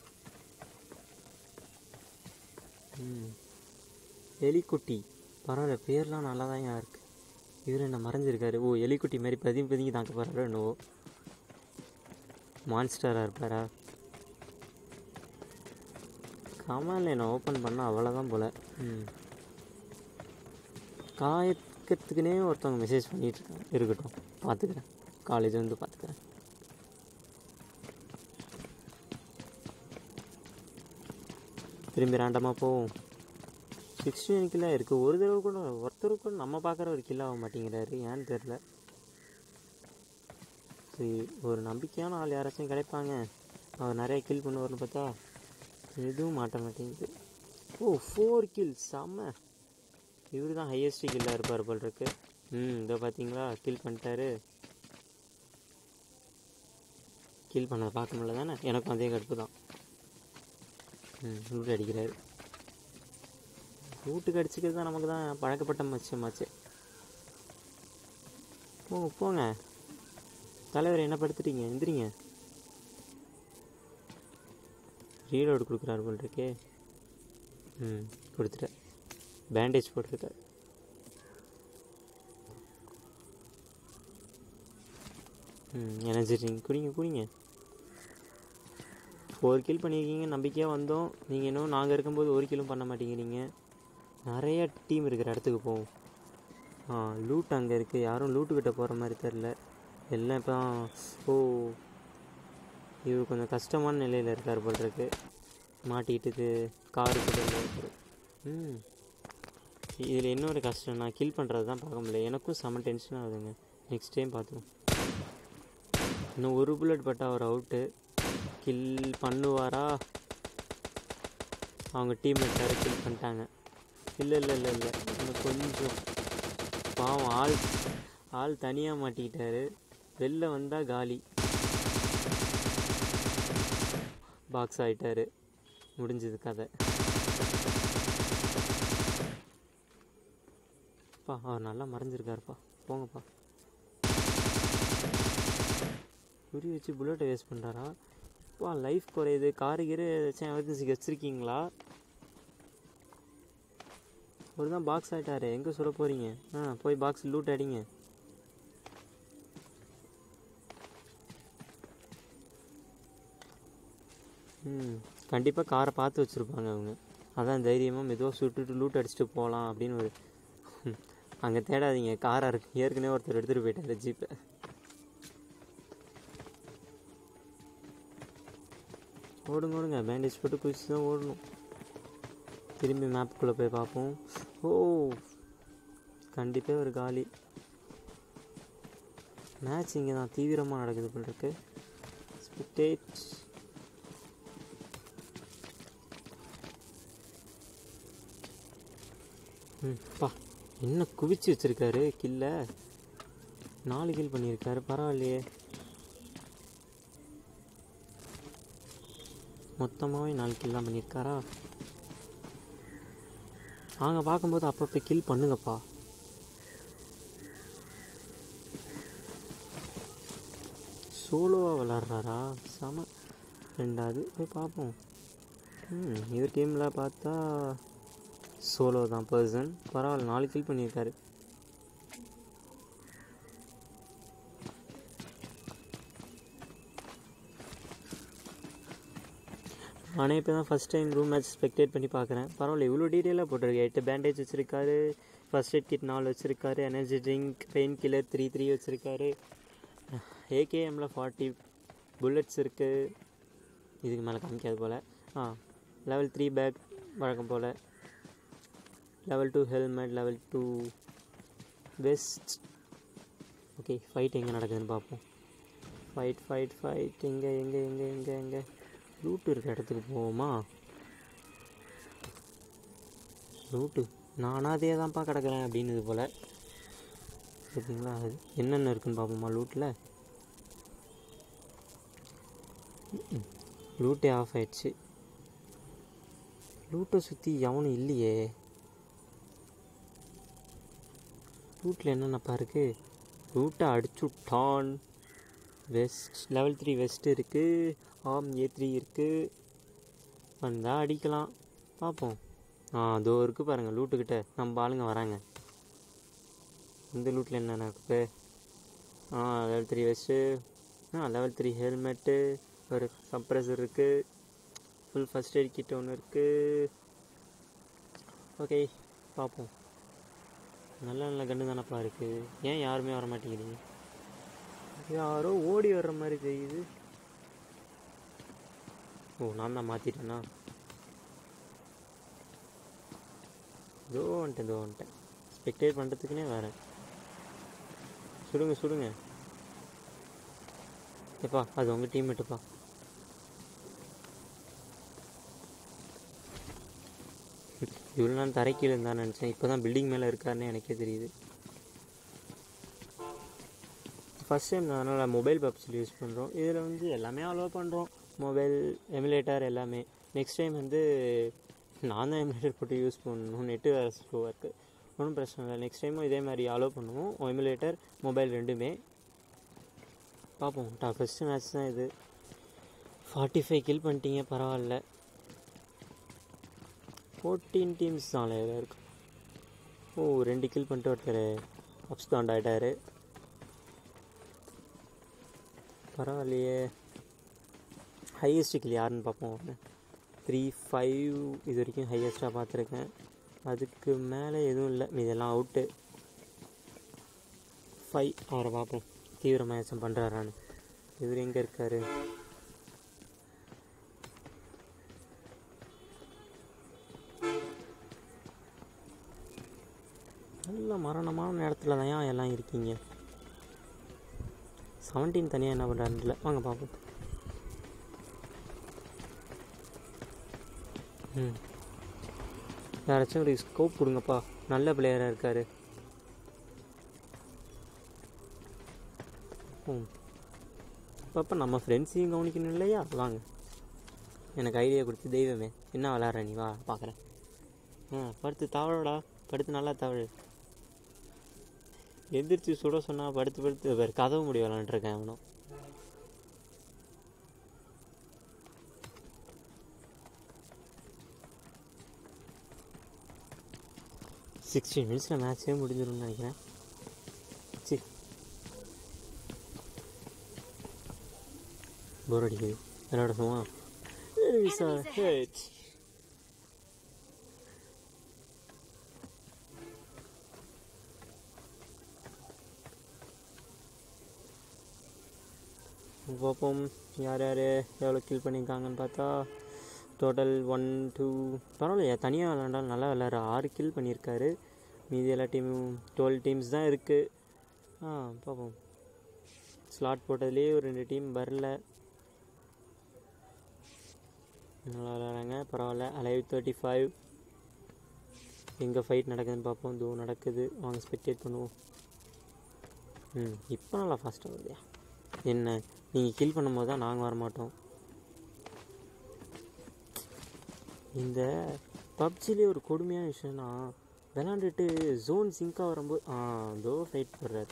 Speaker 1: ம் எலிக்குட்டி பரவாயில்ல பேர்லாம் நல்லா தான் இருக்கு இவர் என்ன மறைஞ்சிருக்காரு ஓ எலிக்குட்டி மாதிரி பதுங்கி பதுங்கி தாக்க போகிறாரோ என்னவோ மான்ஸ்டராக இருப்பாரா கமால் என்ன ஓப்பன் பண்ணால் அவ்வளோதான் போல் ம் காயத்துக்குனே ஒருத்தவங்க மெசேஜ் பண்ணிட்டு இருக்காங்க இருக்கட்டும் பார்த்துக்கிறேன் காலேஜ் வந்து பார்த்துக்கிறேன் திரும்பி ரேண்டமாக போவோம் சிக்ஸ்டீன் கிலோ இருக்குது ஒரு தடவை கூட ஒருத்தர் கூட நம்ம பார்க்குற ஒரு கிலோ ஆக மாட்டேங்கிறாரு ஏன்னு தெரில சரி ஒரு நம்பிக்கையான ஆள் யாராச்சும் கிடைப்பாங்க அவர் நிறைய கில் பண்ணுவார்னு பார்த்தா எதுவும் மாட்ட மாட்டேங்குது ஓ ஃபோர் கில் செம்ம இவர் தான் ஹையஸ்ட் கில்லாக இருப்பார் போல் இருக்கு ம் இதோ பார்த்தீங்களா கில் பண்ணிட்டாரு கில் பண்ணதை பார்க்க முடியல தானே எனக்கும் அதே கடுப்பு தான் ம் லூட் அடிக்கிறாரு லூட்டுக்கு அடிச்சுக்கிறது தான் நமக்கு தான் பழக்கப்பட்ட மச்சமாச்சு போங்க போங்க தலைவர் என்ன படுத்துட்டீங்க எந்திரிங்க ரீலோடு கொடுக்குறாரு போல் இருக்கே ம் கொடுத்துட்டேன் பேண்டேஜ் போட்டிருக்காரு ம் எனர்ஜி ட்ரிங்க் குடிங்க குடிங்க ஃபோர் கில் பண்ணியிருக்கீங்க நம்பிக்கையாக வந்தோம் நீங்கள் இன்னும் நாங்கள் இருக்கும்போது ஒரு கிலும் பண்ண மாட்டேங்கிறீங்க நிறைய டீம் இருக்கிற இடத்துக்கு போவோம் ஆ லூட் அங்கே இருக்குது யாரும் லூட்டுக்கிட்ட போகிற மாதிரி தெரில எல்லாம் இப்போ ஓ இவர் கொஞ்சம் கஷ்டமான நிலையில் இருக்கார் போல் இருக்கு மாட்டிக்கிட்டு காரு கூட இருக்குது ம் இதில் இன்னொரு கஷ்டம் நான் கில் பண்ணுறது தான் பார்க்க முடியல எனக்கும் செம டென்ஷன் ஆகுதுங்க நெக்ஸ்ட் டைம் பார்த்துவோம் இன்னும் ஒரு புல்லட் பட்டா அவர் அவுட்டு கில் பண்ணுவாரா அவங்க டீம்மேட் வேறு கில் பண்ணிட்டாங்க இல்லை இல்லை இல்லை இல்லை இன்னும் கொஞ்சம் பாவம் ஆள் ஆள் தனியாக மாட்டிக்கிட்டாரு வெளில வந்தால் காலி பாக்ஸ் ஆகிட்டாரு முடிஞ்சது கதை பா அவர் நல்லா மறைஞ்சிருக்காருப்பா போங்கப்பா குறி வச்சு புல்லட்டை வேஸ்ட் பண்ணுறாரா அப்பா லைஃப் குறையுது காரு கீரு ஏதாச்சும் எமர்ஜென்சிக்கு வச்சுருக்கீங்களா ஒரு தான் பாக்ஸ் ஆகிட்டாரு எங்கே சொல்ல போகிறீங்க ஆ போய் பாக்ஸ் லூட் அடிங்க ம் கண்டிப்பாக காரை பார்த்து வச்சுருப்பாங்க அவங்க அதான் தைரியமாக மெதுவாக சுட்டுட்டு லூட் அடிச்சுட்டு போகலாம் அப்படின்னு ஒரு அங்கே தேடாதீங்க காராக இருக்கு ஏற்கனவே ஒருத்தர் எடுத்துகிட்டு போயிட்டாரு ஜீப்பை ஓடுங்க ஓடுங்க பேண்டேஜ் போட்டு குதிச்சு தான் ஓடணும் திரும்பி மேப்புக்குள்ளே போய் பார்ப்போம் ஓ கண்டிப்பாக ஒரு காலி மேட்ச் இங்கே தான் தீவிரமாக நடக்குது போல் இருக்கு ஸ்பிக்டேட் ம் பா என்ன குவிச்சு வச்சிருக்காரு கில்ல நாலு கில் பண்ணியிருக்காரு பரவாயில்லையே மொத்தமாகவே நாலு கில் தான் பண்ணியிருக்காரா நாங்கள் பார்க்கும்போது அப்பப்போ கில் பண்ணுங்கப்பா சோலோவாக விளாட்றாரா செம ரெண்டாவது போய் பார்ப்போம் ம் இவர் டீமில் பார்த்தா சோலோ தான் பர்சன் பரவாயில்ல நாலு கில் பண்ணியிருக்காரு நானே இப்போ தான் first time room match spectate பண்ணி பார்க்குறேன் பரவாயில்ல இவ்வளோ டீட்டெயிலாக போட்டிருக்கு எட்டு பேண்டேஜ் வச்சுருக்காரு ஃபஸ்ட் எய்ட் கிட் நாலு வச்சுருக்காரு energy drink painkiller three three வச்சுருக்காரு ஏகேஎம்மில் ஃபார்ட்டி புல்லட்ஸ் இருக்குது இதுக்கு மேலே காமிக்காது போல் ஆ லெவல் த்ரீ பேக் வழக்கம் போல் level two helmet level two vest okay fight எங்கே நடக்குதுன்னு பார்ப்போம் ஃபைட் ஃபைட் ஃபைட் எங்கே எங்கே எங்கே எங்கே எங்கே லூட் இருக்க இடத்துக்கு போவோமா லூட்டு நானாக அதே தான்ப்பா கிடக்குறேன் அப்படின்னது போல் பார்த்தீங்களா அது என்னென்ன இருக்குன்னு பார்ப்போமா லூட்டில் லூட்டே ஆஃப் ஆயிடுச்சு லூட்டை சுற்றி எவனும் இல்லையே லூட்டில் என்னென்னப்பா இருக்குது லூட்டை அடிச்சு விட்டான் வெஸ்ட் லெவல் த்ரீ வெஸ்ட் இருக்குது ஆம் ஏ த்ரீ இருக்குது வந்தால் அடிக்கலாம் பார்ப்போம் ஆ அதோ இருக்குது பாருங்கள் லூட்டுக்கிட்ட நம்ம ஆளுங்க வராங்க இந்த லூட்டில் என்ன இருக்குது ஆ லெவல் த்ரீ வெஸ்ட்டு ஆ லெவல் த்ரீ ஹெல்மெட்டு ஒரு கம்ப்ரஸர் இருக்குது ஃபுல் ஃபஸ்ட் எய்ட் கிட் ஒன்று இருக்குது ஓகே பார்ப்போம் நல்ல நல்ல கன்று தானப்பா இருக்குது ஏன் யாருமே வர மாட்டேங்கிறீங்க யாரோ ஓடி வர்ற மாதிரி தெரியுது ஓ நான் தான் மாற்றிட்டேனா இதோ வந்துட்டேன் இதோ வந்துட்டேன் ஸ்பெக்டேட் பண்ணுறதுக்குனே வரேன் சுடுங்க சுடுங்க எப்பா அது உங்கள் டீம்மேட்டுப்பா இவ்வளோ நான் தரைக்கீழ இருந்தான்னு நினச்சேன் இப்போ தான் பில்டிங் மேலே இருக்காருன்னு எனக்கே தெரியுது ஃபஸ்ட் டைம் அதனால் மொபைல் பப்ஸில் யூஸ் பண்ணுறோம் இதில் வந்து எல்லாமே அலோவ் பண்ணுறோம் மொபைல் எமுலேட்டர் எல்லாமே நெக்ஸ்ட் டைம் வந்து நான் தான் எமுலேட்டர் போட்டு யூஸ் பண்ணணும் நெட்டு வேறு ஸ்லோவாக இருக்குது ஒன்றும் பிரச்சனை இல்லை நெக்ஸ்ட் டைமும் இதே மாதிரி அலோவ் பண்ணுவோம் எமுலேட்டர் மொபைல் ரெண்டுமே பார்ப்போம் டா ஃபஸ்ட்டு மேட்ச் தான் இது ஃபார்ட்டி ஃபைவ் கில் பண்ணிட்டீங்க பரவாயில்ல ஃபோர்டீன் டீம்ஸ் தான் இருக்கு ஓ ரெண்டு கில் பண்ணிட்டு ஒருத்தர் அப்ஸ் தாண்ட் ஆகிட்டாரு பரவாயில்லையே ஹையஸ்ட் கில் யாருன்னு பார்ப்போம் த்ரீ ஃபைவ் இது வரைக்கும் ஹையஸ்ட்டாக பார்த்துருக்கேன் அதுக்கு மேலே எதுவும் இல்லை இதெல்லாம் அவுட்டு ஃபைவ் அவரை பார்ப்போம் தீவிர மயசம் பண்ணுறாரான்னு இவர் எங்கே இருக்கார் நல்ல மரணமான நேரத்தில் தான் ஏன் எல்லாம் இருக்கீங்க செவன்டீன் தனியாக என்ன பண்ணுறாருல வாங்க பார்ப்போம் ம் யாராச்சும் ஒரு ஸ்கோப் கொடுங்கப்பா நல்ல பிளேயராக இருக்கார் ம் அப்பப்போ நம்ம ஃப்ரெண்ட்ஸையும் கவனிக்கணும் இல்லையா வாங்க எனக்கு ஐடியா கொடுத்து தெய்வமே என்ன விளாட்ற நீ வா பார்க்குறேன் ஆ படுத்து தவழடா படுத்து நல்லா தவழு எந்திரிச்சு சுட சொன்னால் படுத்து படுத்து வேறு கதவு முடி விளாண்டுருக்கேன் அவனும் சிக்ஸ்டீன் மினிட்ஸில் மேட்ச்சே முடிஞ்சிடும்னு நினைக்கிறேன் சி போர் அடிக்குது விளையாட சும்மா Enemies are hit. பார்ப்போம் யார் யார் எவ்வளோ கில் பண்ணியிருக்காங்கன்னு பார்த்தா டோட்டல் ஒன் டூ பரவாயில்லையா தனியாக விளாண்டாலும் நல்லா விளாட்ற ஆறு கில் பண்ணியிருக்காரு மீதி எல்லா டீமும் டுவெல் டீம்ஸ் தான் இருக்குது ஆ பார்ப்போம் ஸ்லாட் போட்டதுலேயே ஒரு ரெண்டு டீம் வரல நல்லா விளாட்றாங்க பரவாயில்ல அலைவ் தேர்ட்டி ஃபைவ் எங்கே ஃபைட் நடக்குதுன்னு பார்ப்போம் தூ நடக்குது வாங்க ஸ்பெக்டேட் பண்ணுவோம் ம் இப்போ நல்லா ஃபாஸ்ட்டாக வருதுயா என்ன நீங்கள் கில் பண்ணும்போது தான் நாங்கள் வரமாட்டோம் இந்த பப்ஜிலே ஒரு கொடுமையான விஷயம்னா விளாண்டுட்டு ஜோன் சிங்காக வரும்போது ஆ தோ ஃபைட் போடுறாரு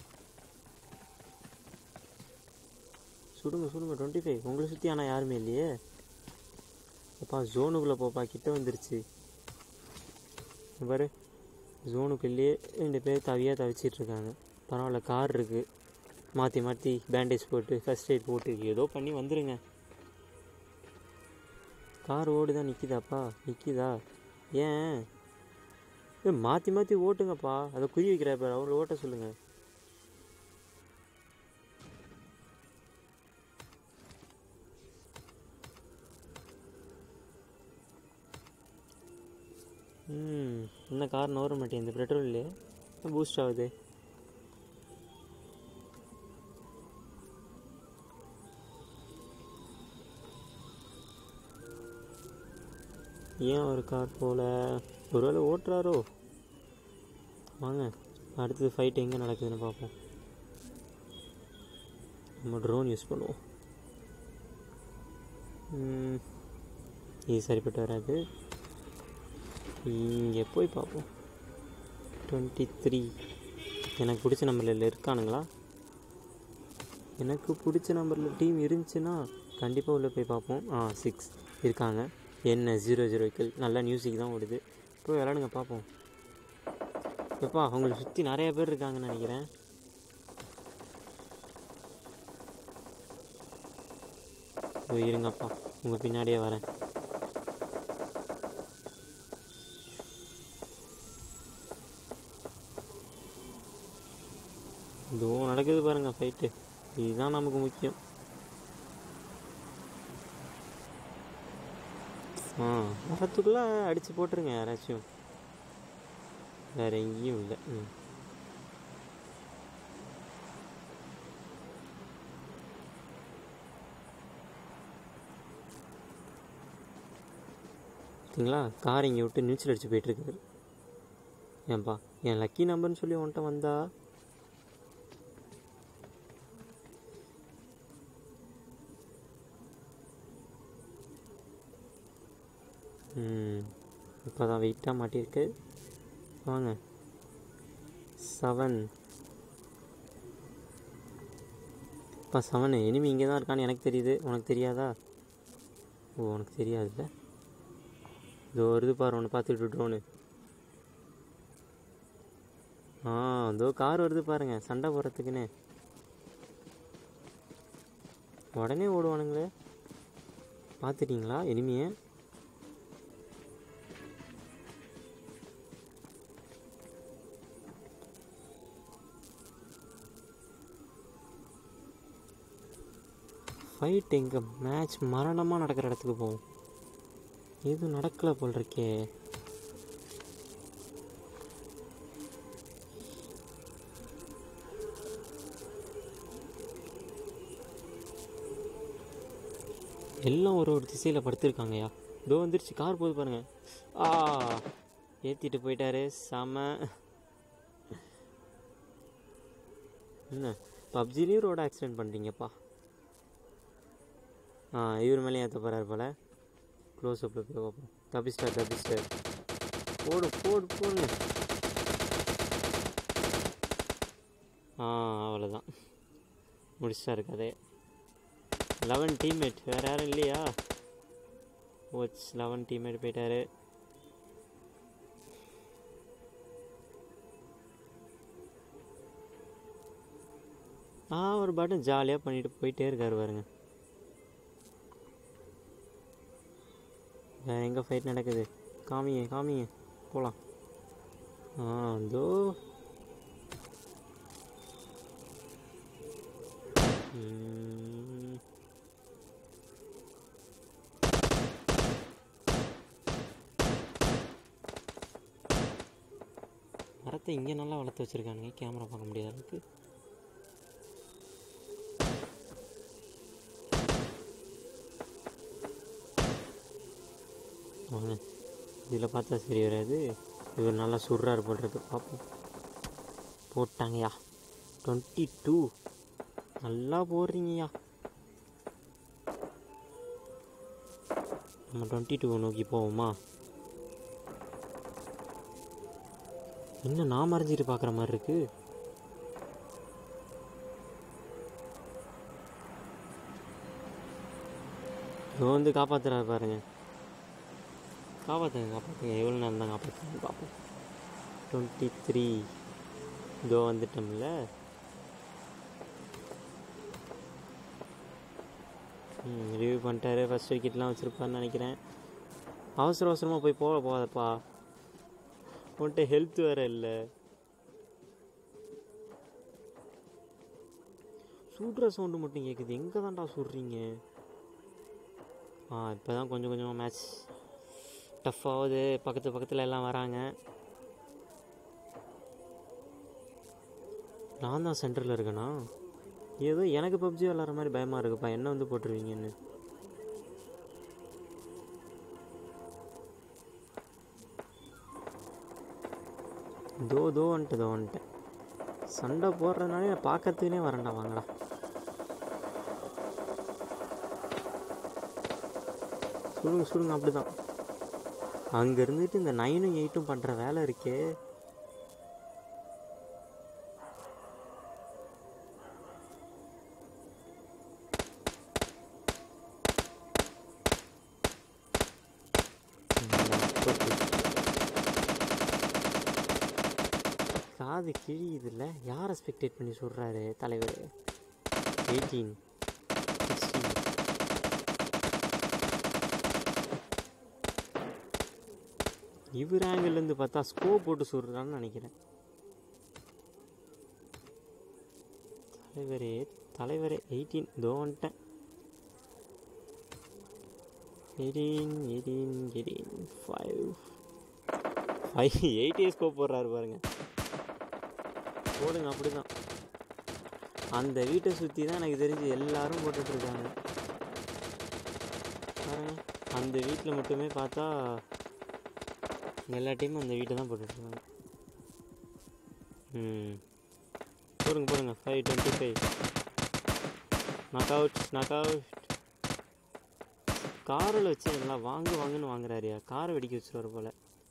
Speaker 1: சுடுங்க சுடுங்க டுவெண்ட்டி ஃபைவ் உங்களை சுற்றி ஆனால் யாருமே இல்லையே அப்பா ஜோனுக்குள்ளே போப்பா கிட்ட வந்துருச்சு இங்க பாரு ஜோனுக்குள்ளேயே ரெண்டு பேர் தவியாக தவிச்சிட்டு இருக்காங்க பரவாயில்ல கார் இருக்குது மாற்றி மாற்றி பேண்டேஜ் போட்டு ஃபர்ஸ்ட் எய்ட் போட்டு ஏதோ பண்ணி வந்துடுங்க கார் ஓடுதா நிற்கிதாப்பா நிற்கிதா ஏன் ஏ மாற்றி மாற்றி ஓட்டுங்கப்பா அதை குறி வைக்கிறா பாரு அவங்கள ஓட்ட சொல்லுங்கள் ம் என்ன கார் நோர மாட்டேங்குது பெட்ரோல் இல்லையே பூஸ்ட் ஆகுது ஏன் ஒரு கார் போல ஒருவேளை ஓட்டுறாரோ வாங்க அடுத்தது ஃபைட் எங்கே நடக்குதுன்னு பார்ப்போம் நம்ம ட்ரோன் யூஸ் பண்ணுவோம் ம், இது சரிப்பட்டு வராது இங்கே போய் பார்ப்போம் டுவெண்ட்டி த்ரீ எனக்கு பிடிச்ச நம்பரில் இருக்கானுங்களா எனக்கு பிடிச்ச நம்பரில் டீம் இருந்துச்சுன்னா கண்டிப்பாக உள்ளே போய் பார்ப்போம் ஆ சிக்ஸ் இருக்காங்க என்ன ஜீரோ ஜீரோ வைக்கல் நல்லா மியூசிக் தான் ஓடுது போய் விளாடுங்க பார்ப்போம் எப்பா அவங்களை சுற்றி நிறைய பேர் இருக்காங்கன்னு நினைக்கிறேன் போய் இருங்கப்பா உங்கள் பின்னாடியே வரேன் இதோ நடக்குது பாருங்க ஃபைட்டு இதுதான் நமக்கு முக்கியம் ஆ வரத்துக்குள்ளே அடித்து போட்டுருங்க யாராச்சும் வேற எங்கேயும் இல்லை ம் பார்த்தீங்களா கார் இங்கே விட்டு நீச்சல் அடிச்சு போயிட்டுருக்காரு ஏன்பா என் லக்கி நம்பர்னு சொல்லி உன்கிட்ட வந்தா ம் இப்போ தான் வெயிட்டாக மாட்டியிருக்கு வாங்க செவன் இப்போ செவனு இனிமே இங்கே தான் இருக்கான்னு எனக்கு தெரியுது உனக்கு தெரியாதா ஓ உனக்கு தெரியாதுல்ல இதோ வருது பாரு ஒன்று பார்த்துட்டு ட்ரோனு ஆ இதோ கார் வருது பாருங்க சண்டை போடுறதுக்குன்னு உடனே ஓடுவானுங்களே பார்த்துட்டீங்களா இனிமையை ஃபைட் எங்கே மேட்ச் மரணமாக நடக்கிற இடத்துக்கு போவோம் எதுவும் நடக்கலை போல் இருக்கே எல்லாம் ஒரு ஒரு திசையில் படுத்திருக்காங்கய்யா இதோ வந்துருச்சு கார் போகுது பாருங்க ஆ ஏற்றிட்டு போயிட்டாரு செம என்ன பப்ஜிலையும் ரோடு ஆக்சிடென்ட் பண்ணுறீங்கப்பா ஆ இவர் மேலேயும் ஏற்ற போகிறாரு போல் க்ளோஸ் அப்பில் போய் பார்ப்போம் தப்பிச்சிட்டார் தப்பிச்சிட்டார் போடு போடு போடு ஆ அவ்வளோதான் முடிச்சிட்டாரு கதையை லெவன் டீம்மேட் வேறு யாரும் இல்லையா ஓச் லெவன் டீம்மேட் போயிட்டாரு ஆ ஒரு பாட்டும் ஜாலியாக பண்ணிட்டு போயிட்டே இருக்காரு பாருங்க வேற எங்கே ஃபைட் நடக்குது காமிங்க காமிங்க போகலாம் ஆ இதோ ம். மரத்தை இங்கே நல்லா வளர்த்து வச்சுருக்கானுங்க கேமரா பார்க்க முடியாத அளவுக்கு வாங்க இதில் பார்த்தா சரி வராது இவர் நல்லா சுடுறாரு போடுறது பார்ப்போம் போட்டாங்கய்யா டுவெண்ட்டி டூ நல்லா போடுறீங்கய்யா நம்ம டுவெண்ட்டி டூ நோக்கி போவோமா என்ன நான் மறைஞ்சிட்டு பார்க்குற மாதிரி இருக்கு இதோ வந்து காப்பாத்துறாரு பாருங்க காப்பாற்றுங்க காப்பாற்றுங்க எவ்வளோ நேரம் தான் காப்பாற்றுங்க பார்ப்போம் டுவெண்ட்டி த்ரீ இதோ வந்துட்டோம்ல ம் ரிவ்யூ பண்ணிட்டாரு ஃபஸ்ட் விக்கெட்லாம் வச்சுருப்பாருன்னு நினைக்கிறேன் அவசர அவசரமாக போய் போக போகாதப்பா உன்கிட்ட ஹெல்த் வேறு இல்லை சுடுற சவுண்டு மட்டும் கேட்குது எங்கே தான்டா சுடுறீங்க ஆ இப்போ தான் கொஞ்சம் கொஞ்சமாக மேட்ச் டஃப் ஆகுது பக்கத்து பக்கத்தில் எல்லாம் வராங்க நான் தான் சென்டரில் இருக்கேனா ஏதோ எனக்கு பப்ஜி விளாட்ற மாதிரி பயமாக இருக்குப்பா என்ன வந்து போட்டுருவீங்கன்னு
Speaker 2: தோ தோ வந்துட்டு தோ வந்துட்டேன் சண்டை போடுறதுனாலே நான் பார்க்கறதுக்குனே வரேன்டா வாங்கடா சுடுங்க சுடுங்க அப்படிதான் அங்கே இருந்துட்டு இந்த நைனும் எயிட்டும் பண்ணுற வேலை இருக்கே காது கிழியுதுல்ல யாரை ஸ்பெக்டேட் பண்ணி சொல்கிறாரு தலைவர் எயிட்டீன் சிக்ஸ்டீன் இவர் ஆங்கிள்லேருந்து பார்த்தா ஸ்கோப் போட்டு சொல்கிறான்னு நினைக்கிறேன் தலைவரே தலைவரே எயிட்டீன் இதோ வந்துட்டேன் eighteen eighteen eighteen five five எயிட்டே ஸ்கோப் போடுறாரு பாருங்க போடுங்க அப்படிதான் அந்த வீட்டை சுற்றி தான் எனக்கு தெரிஞ்சு எல்லாரும் போட்டுட்ருக்காங்க பாருங்க அந்த வீட்டில் மட்டுமே பார்த்தா எல்லா டீமும் அந்த வீட்டை தான் போட்டுட்ருக்காங்க ம் போடுங்க போடுங்க five twenty five knock out knock out காரில் வச்சு எல்லாம் வாங்கு வாங்குன்னு வாங்குறாருயா காரை வெடிக்க வச்சுருவார் போல்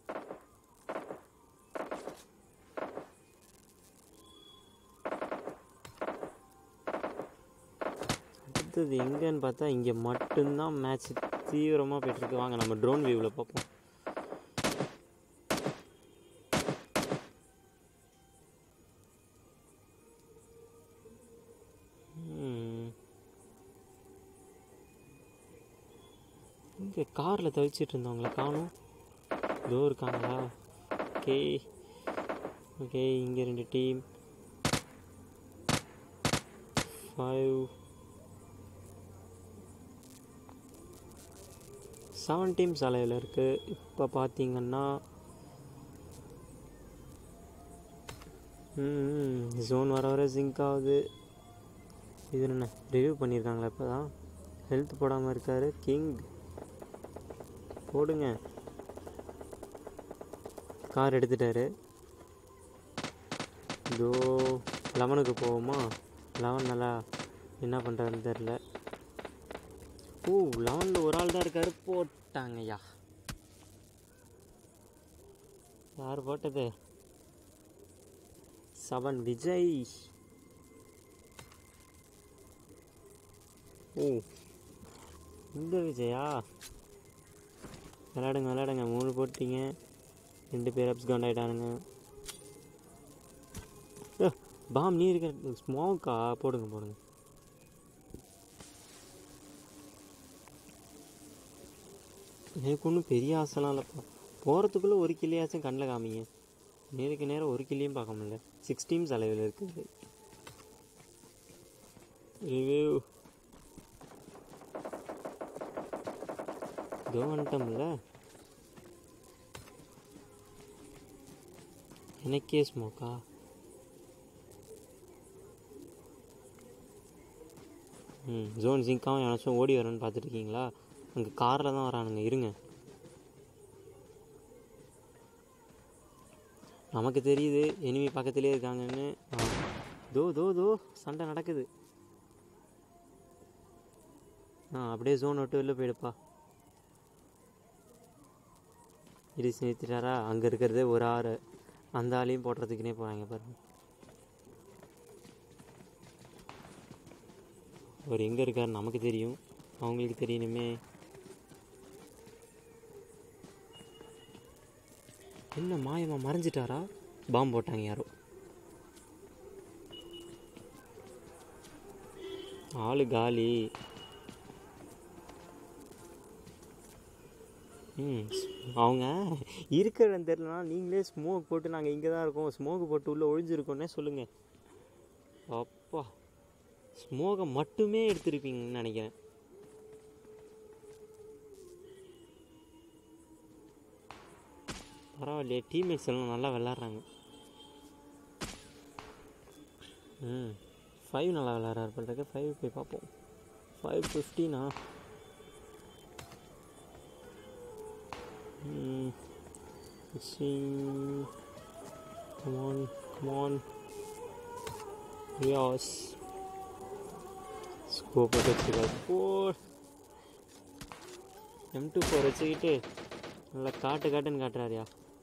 Speaker 2: அடுத்தது எங்கன்னு பார்த்தா இங்கே மட்டும்தான் மேட்ச் தீவிரமாக போயிட்டுருக்கு வாங்க நம்ம ட்ரோன் வியூவில் பார்ப்போம் ம். இங்கே காரில் தவிச்சிட்டு இருந்தவங்கள காணும் இதோ இருக்காங்களா ஓகே ஓகே இங்கே ரெண்டு டீம் ஃபைவ் செவன் டீம்ஸ் அலையில் இருக்குது இப்போ பார்த்தீங்கன்னா ஜோன் வர வர சிங்க் ஆகுது இது என்ன ரிவ்யூ பண்ணியிருக்காங்களா இப்போ தான் ஹெல்த் போடாமல் இருக்கார் கிங் போடுங்க கார் எடுத்துட்டாரு இதோ லெவனுக்கு போவோமா லெவன் நல்லா என்ன பண்ணுறாருன்னு தெரில ஓ லெவனில் ஒரு ஆள் தான் இருக்காரு போட்டாங்கய்யா யார் போட்டது செவன் விஜய் ஓ இந்த விஜயா விளையாடுங்க விளையாடுங்க மூணு போட்டீங்க ரெண்டு பேர் அப்ஸ் கவுண்ட் ஆகிட்டானுங்க பாம் நீ இருக்க ஸ்மோக்கா போடுங்க போடுங்க எனக்கு ஒன்றும் பெரிய ஆசைலாம் இல்லைப்பா போகிறதுக்குள்ளே ஒரு கிளியாச்சும் கண்ணில் காமிங்க நேருக்கு நேரம் ஒரு கிளியும் பார்க்க முடியல சிக்ஸ் டீம்ஸ் அளவில் இருக்குது ரிவ்யூ இதோ வந்துட்டோம்ல எனக்கே ஸ்மோக்கா ம் ஜோன் ஜிங்காவும் யாராச்சும் ஓடி வரேன்னு பார்த்துட்டு இருக்கீங்களா அங்கே காரில் தான் வரானுங்க இருங்க நமக்கு தெரியுது எனிமி பக்கத்துலேயே இருக்காங்கன்னு ஆ. தோ தோ தோ சண்டை நடக்குது ஆ அப்படியே ஜோன் விட்டு வெளில போயிடுப்பா இடிச்சு நிறுத்திட்டாரா அங்கே இருக்கிறதே ஒரு ஆறு அந்த ஆளையும் போடுறதுக்குனே போகிறாங்க பாருங்க அவர் எங்கே இருக்கார் நமக்கு தெரியும் அவங்களுக்கு தெரியணுமே என்ன மாயமா மறைஞ்சிட்டாரா பாம்பு போட்டாங்க யாரோ ஆளு காலி ம் அவங்க இருக்கிற இடம் தெரியலனா நீங்களே ஸ்மோக் போட்டு நாங்கள் இங்கே தான் இருக்கோம் ஸ்மோக் போட்டு உள்ளே ஒழிஞ்சிருக்கோன்னே சொல்லுங்கள் அப்பா ஸ்மோகை மட்டுமே எடுத்திருப்பீங்கன்னு நினைக்கிறேன் பரவாயில்லையே டீம்மேட்ஸ் எல்லாம் நல்லா விளாட்றாங்க ம் ஃபைவ் நல்லா விளாட்றாரு பண்ணுறதுக்கு ஃபைவ் போய் பார்ப்போம் ஃபைவ் ஃபிஃப்டீனா கமான் கமான் யாஸ் ஸ்கோப் வச்சுருக்காரு போ எம் டூ ஃபோர் வச்சுக்கிட்டு நல்லா காட்டு காட்டுன்னு காட்டுறாருயா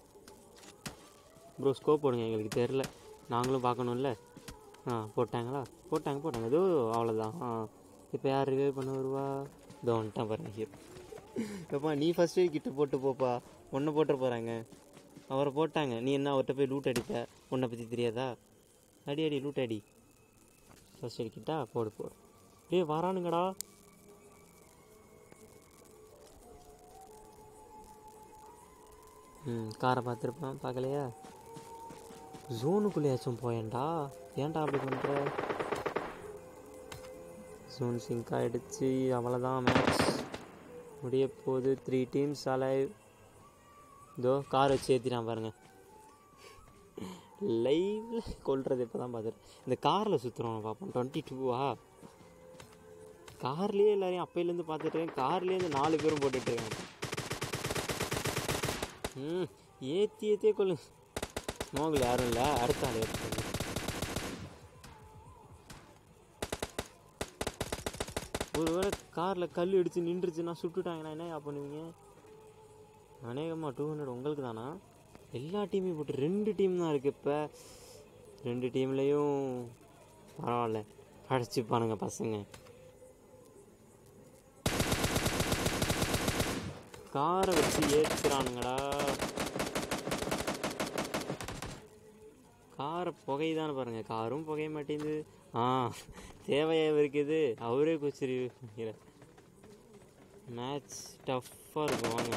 Speaker 2: ப்ரோ ஸ்கோப் போடுங்க எங்களுக்கு தெரில நாங்களும் பார்க்கணும்ல ஆ போட்டாங்களா போட்டாங்க போட்டாங்க ஏதோ அவ்வளோதான் ஆ இப்போ யார் ரிவே பண்ண வருவா இதோ வந்துட்டான் பாருங்க ஹீரோ எப்பா நீ ஃபஸ்ட்டு கிட்ட போட்டு போப்பா ஒன்றை போட்டு போகிறாங்க அவரை போட்டாங்க நீ என்ன அவர்கிட்ட போய் லூட் அடிப்ப உன்னை பற்றி தெரியாதா அடி அடி லூட் அடி ஃபஸ்ட் அடிக்கிட்டா போடு போடு டேய் வரானுங்கடா ம் காரை பார்த்துருப்பான் பார்க்கலையா ஜோனுக்குள்ளேயாச்சும் போயேன்டா ஏன்டா அப்படி பண்ணுற ஜோன் சிங்க் ஆகிடுச்சு அவ்வளோதான் மேட்ச் முடிய போகுது த்ரீ டீம்ஸ் அலைவ் இதோ கார் வச்சு ஏற்றிட்டான் பாருங்க லைவ்ல கொல்றது இப்போ தான் பார்த்துட்டு இந்த காரில் சுற்றுறோம் பார்ப்போம் டுவெண்ட்டி டூவா கார்லேயே எல்லாரையும் அப்பையிலேருந்து பார்த்துட்டு இருக்கேன் கார்லேயே இந்த நாலு பேரும் போட்டுட்டு இருக்காங்க ம் ஏற்றி ஏற்றியே கொள்ளு ஸ்மோகில் யாரும் இல்லை அடுத்த ஆள் ஏற்று ஒருவேளை காரில் கல் இடித்து நின்றுச்சுன்னா சுட்டுட்டாங்கன்னா என்ன பண்ணுவீங்க அநேகமாக டூ ஹண்ட்ரட் உங்களுக்கு தானா எல்லா டீமையும் போட்டு ரெண்டு டீம் தான் இருக்குது இப்போ ரெண்டு டீம்லேயும் பரவாயில்ல அடைச்சிப்பானுங்க பசங்க காரை வச்சு ஏற்றுறானுங்கடா காரை புகைதான்னு பாருங்க காரும் புகைய மாட்டேங்குது ஆ தேவையா இருக்குது அவரே குச்சிரு மேட்ச் டஃப்பாக இருக்கும் வாங்க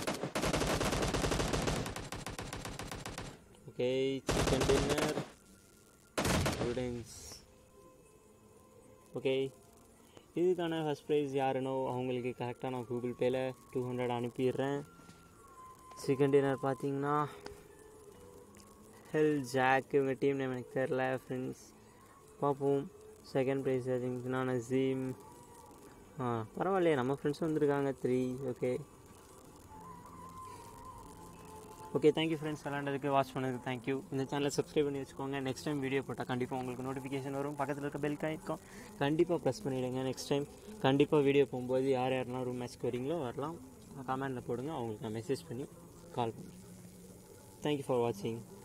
Speaker 2: okay chicken dinner students okay இதுக்கான ஃபஸ்ட் ப்ரைஸ் யாருனோ அவங்களுக்கு கரெக்டாக நான் கூகுள் பேயில் டூ ஹண்ட்ரட் அனுப்பிடுறேன் சிக்கன் டின்னர் பார்த்தீங்கன்னா ஹெல் ஜாக் இவங்க டீம் நேம் எனக்கு தெரில ஃப்ரெண்ட்ஸ் பார்ப்போம் செகண்ட் ப்ரைஸ் பார்த்தீங்கன்னா நசீம் ஆ பரவாயில்லையே நம்ம ஃப்ரெண்ட்ஸ் வந்திருக்காங்க three okay okay thank you friends விளாண்டதுக்கு வாட்ச் பண்ணதுக்கு தேங்க்யூ இந்த சேனலை சப்ஸ்கிரைப் பண்ணி வச்சுக்கோங்க நெக்ஸ்ட் டைம் வீடியோ போட்டால் கண்டிப்பாக உங்களுக்கு நோட்டிஃபிகேஷன் வரும் பக்கத்தில் இருக்க பெல் காய்க்கும் கண்டிப்பாக ப்ரெஸ் பண்ணிவிடுங்க நெக்ஸ்ட் டைம் கண்டிப்பாக வீடியோ போகும்போது யார் யாரெல்லாம் ரூம் மேட்ச்க்கு வரீங்களோ வரலாம் கமெண்டில் போடுங்க அவங்களுக்கு நான் மெசேஜ் பண்ணி கால் பண்ணுறேன் தேங்க்யூ ஃபார் வாட்சிங்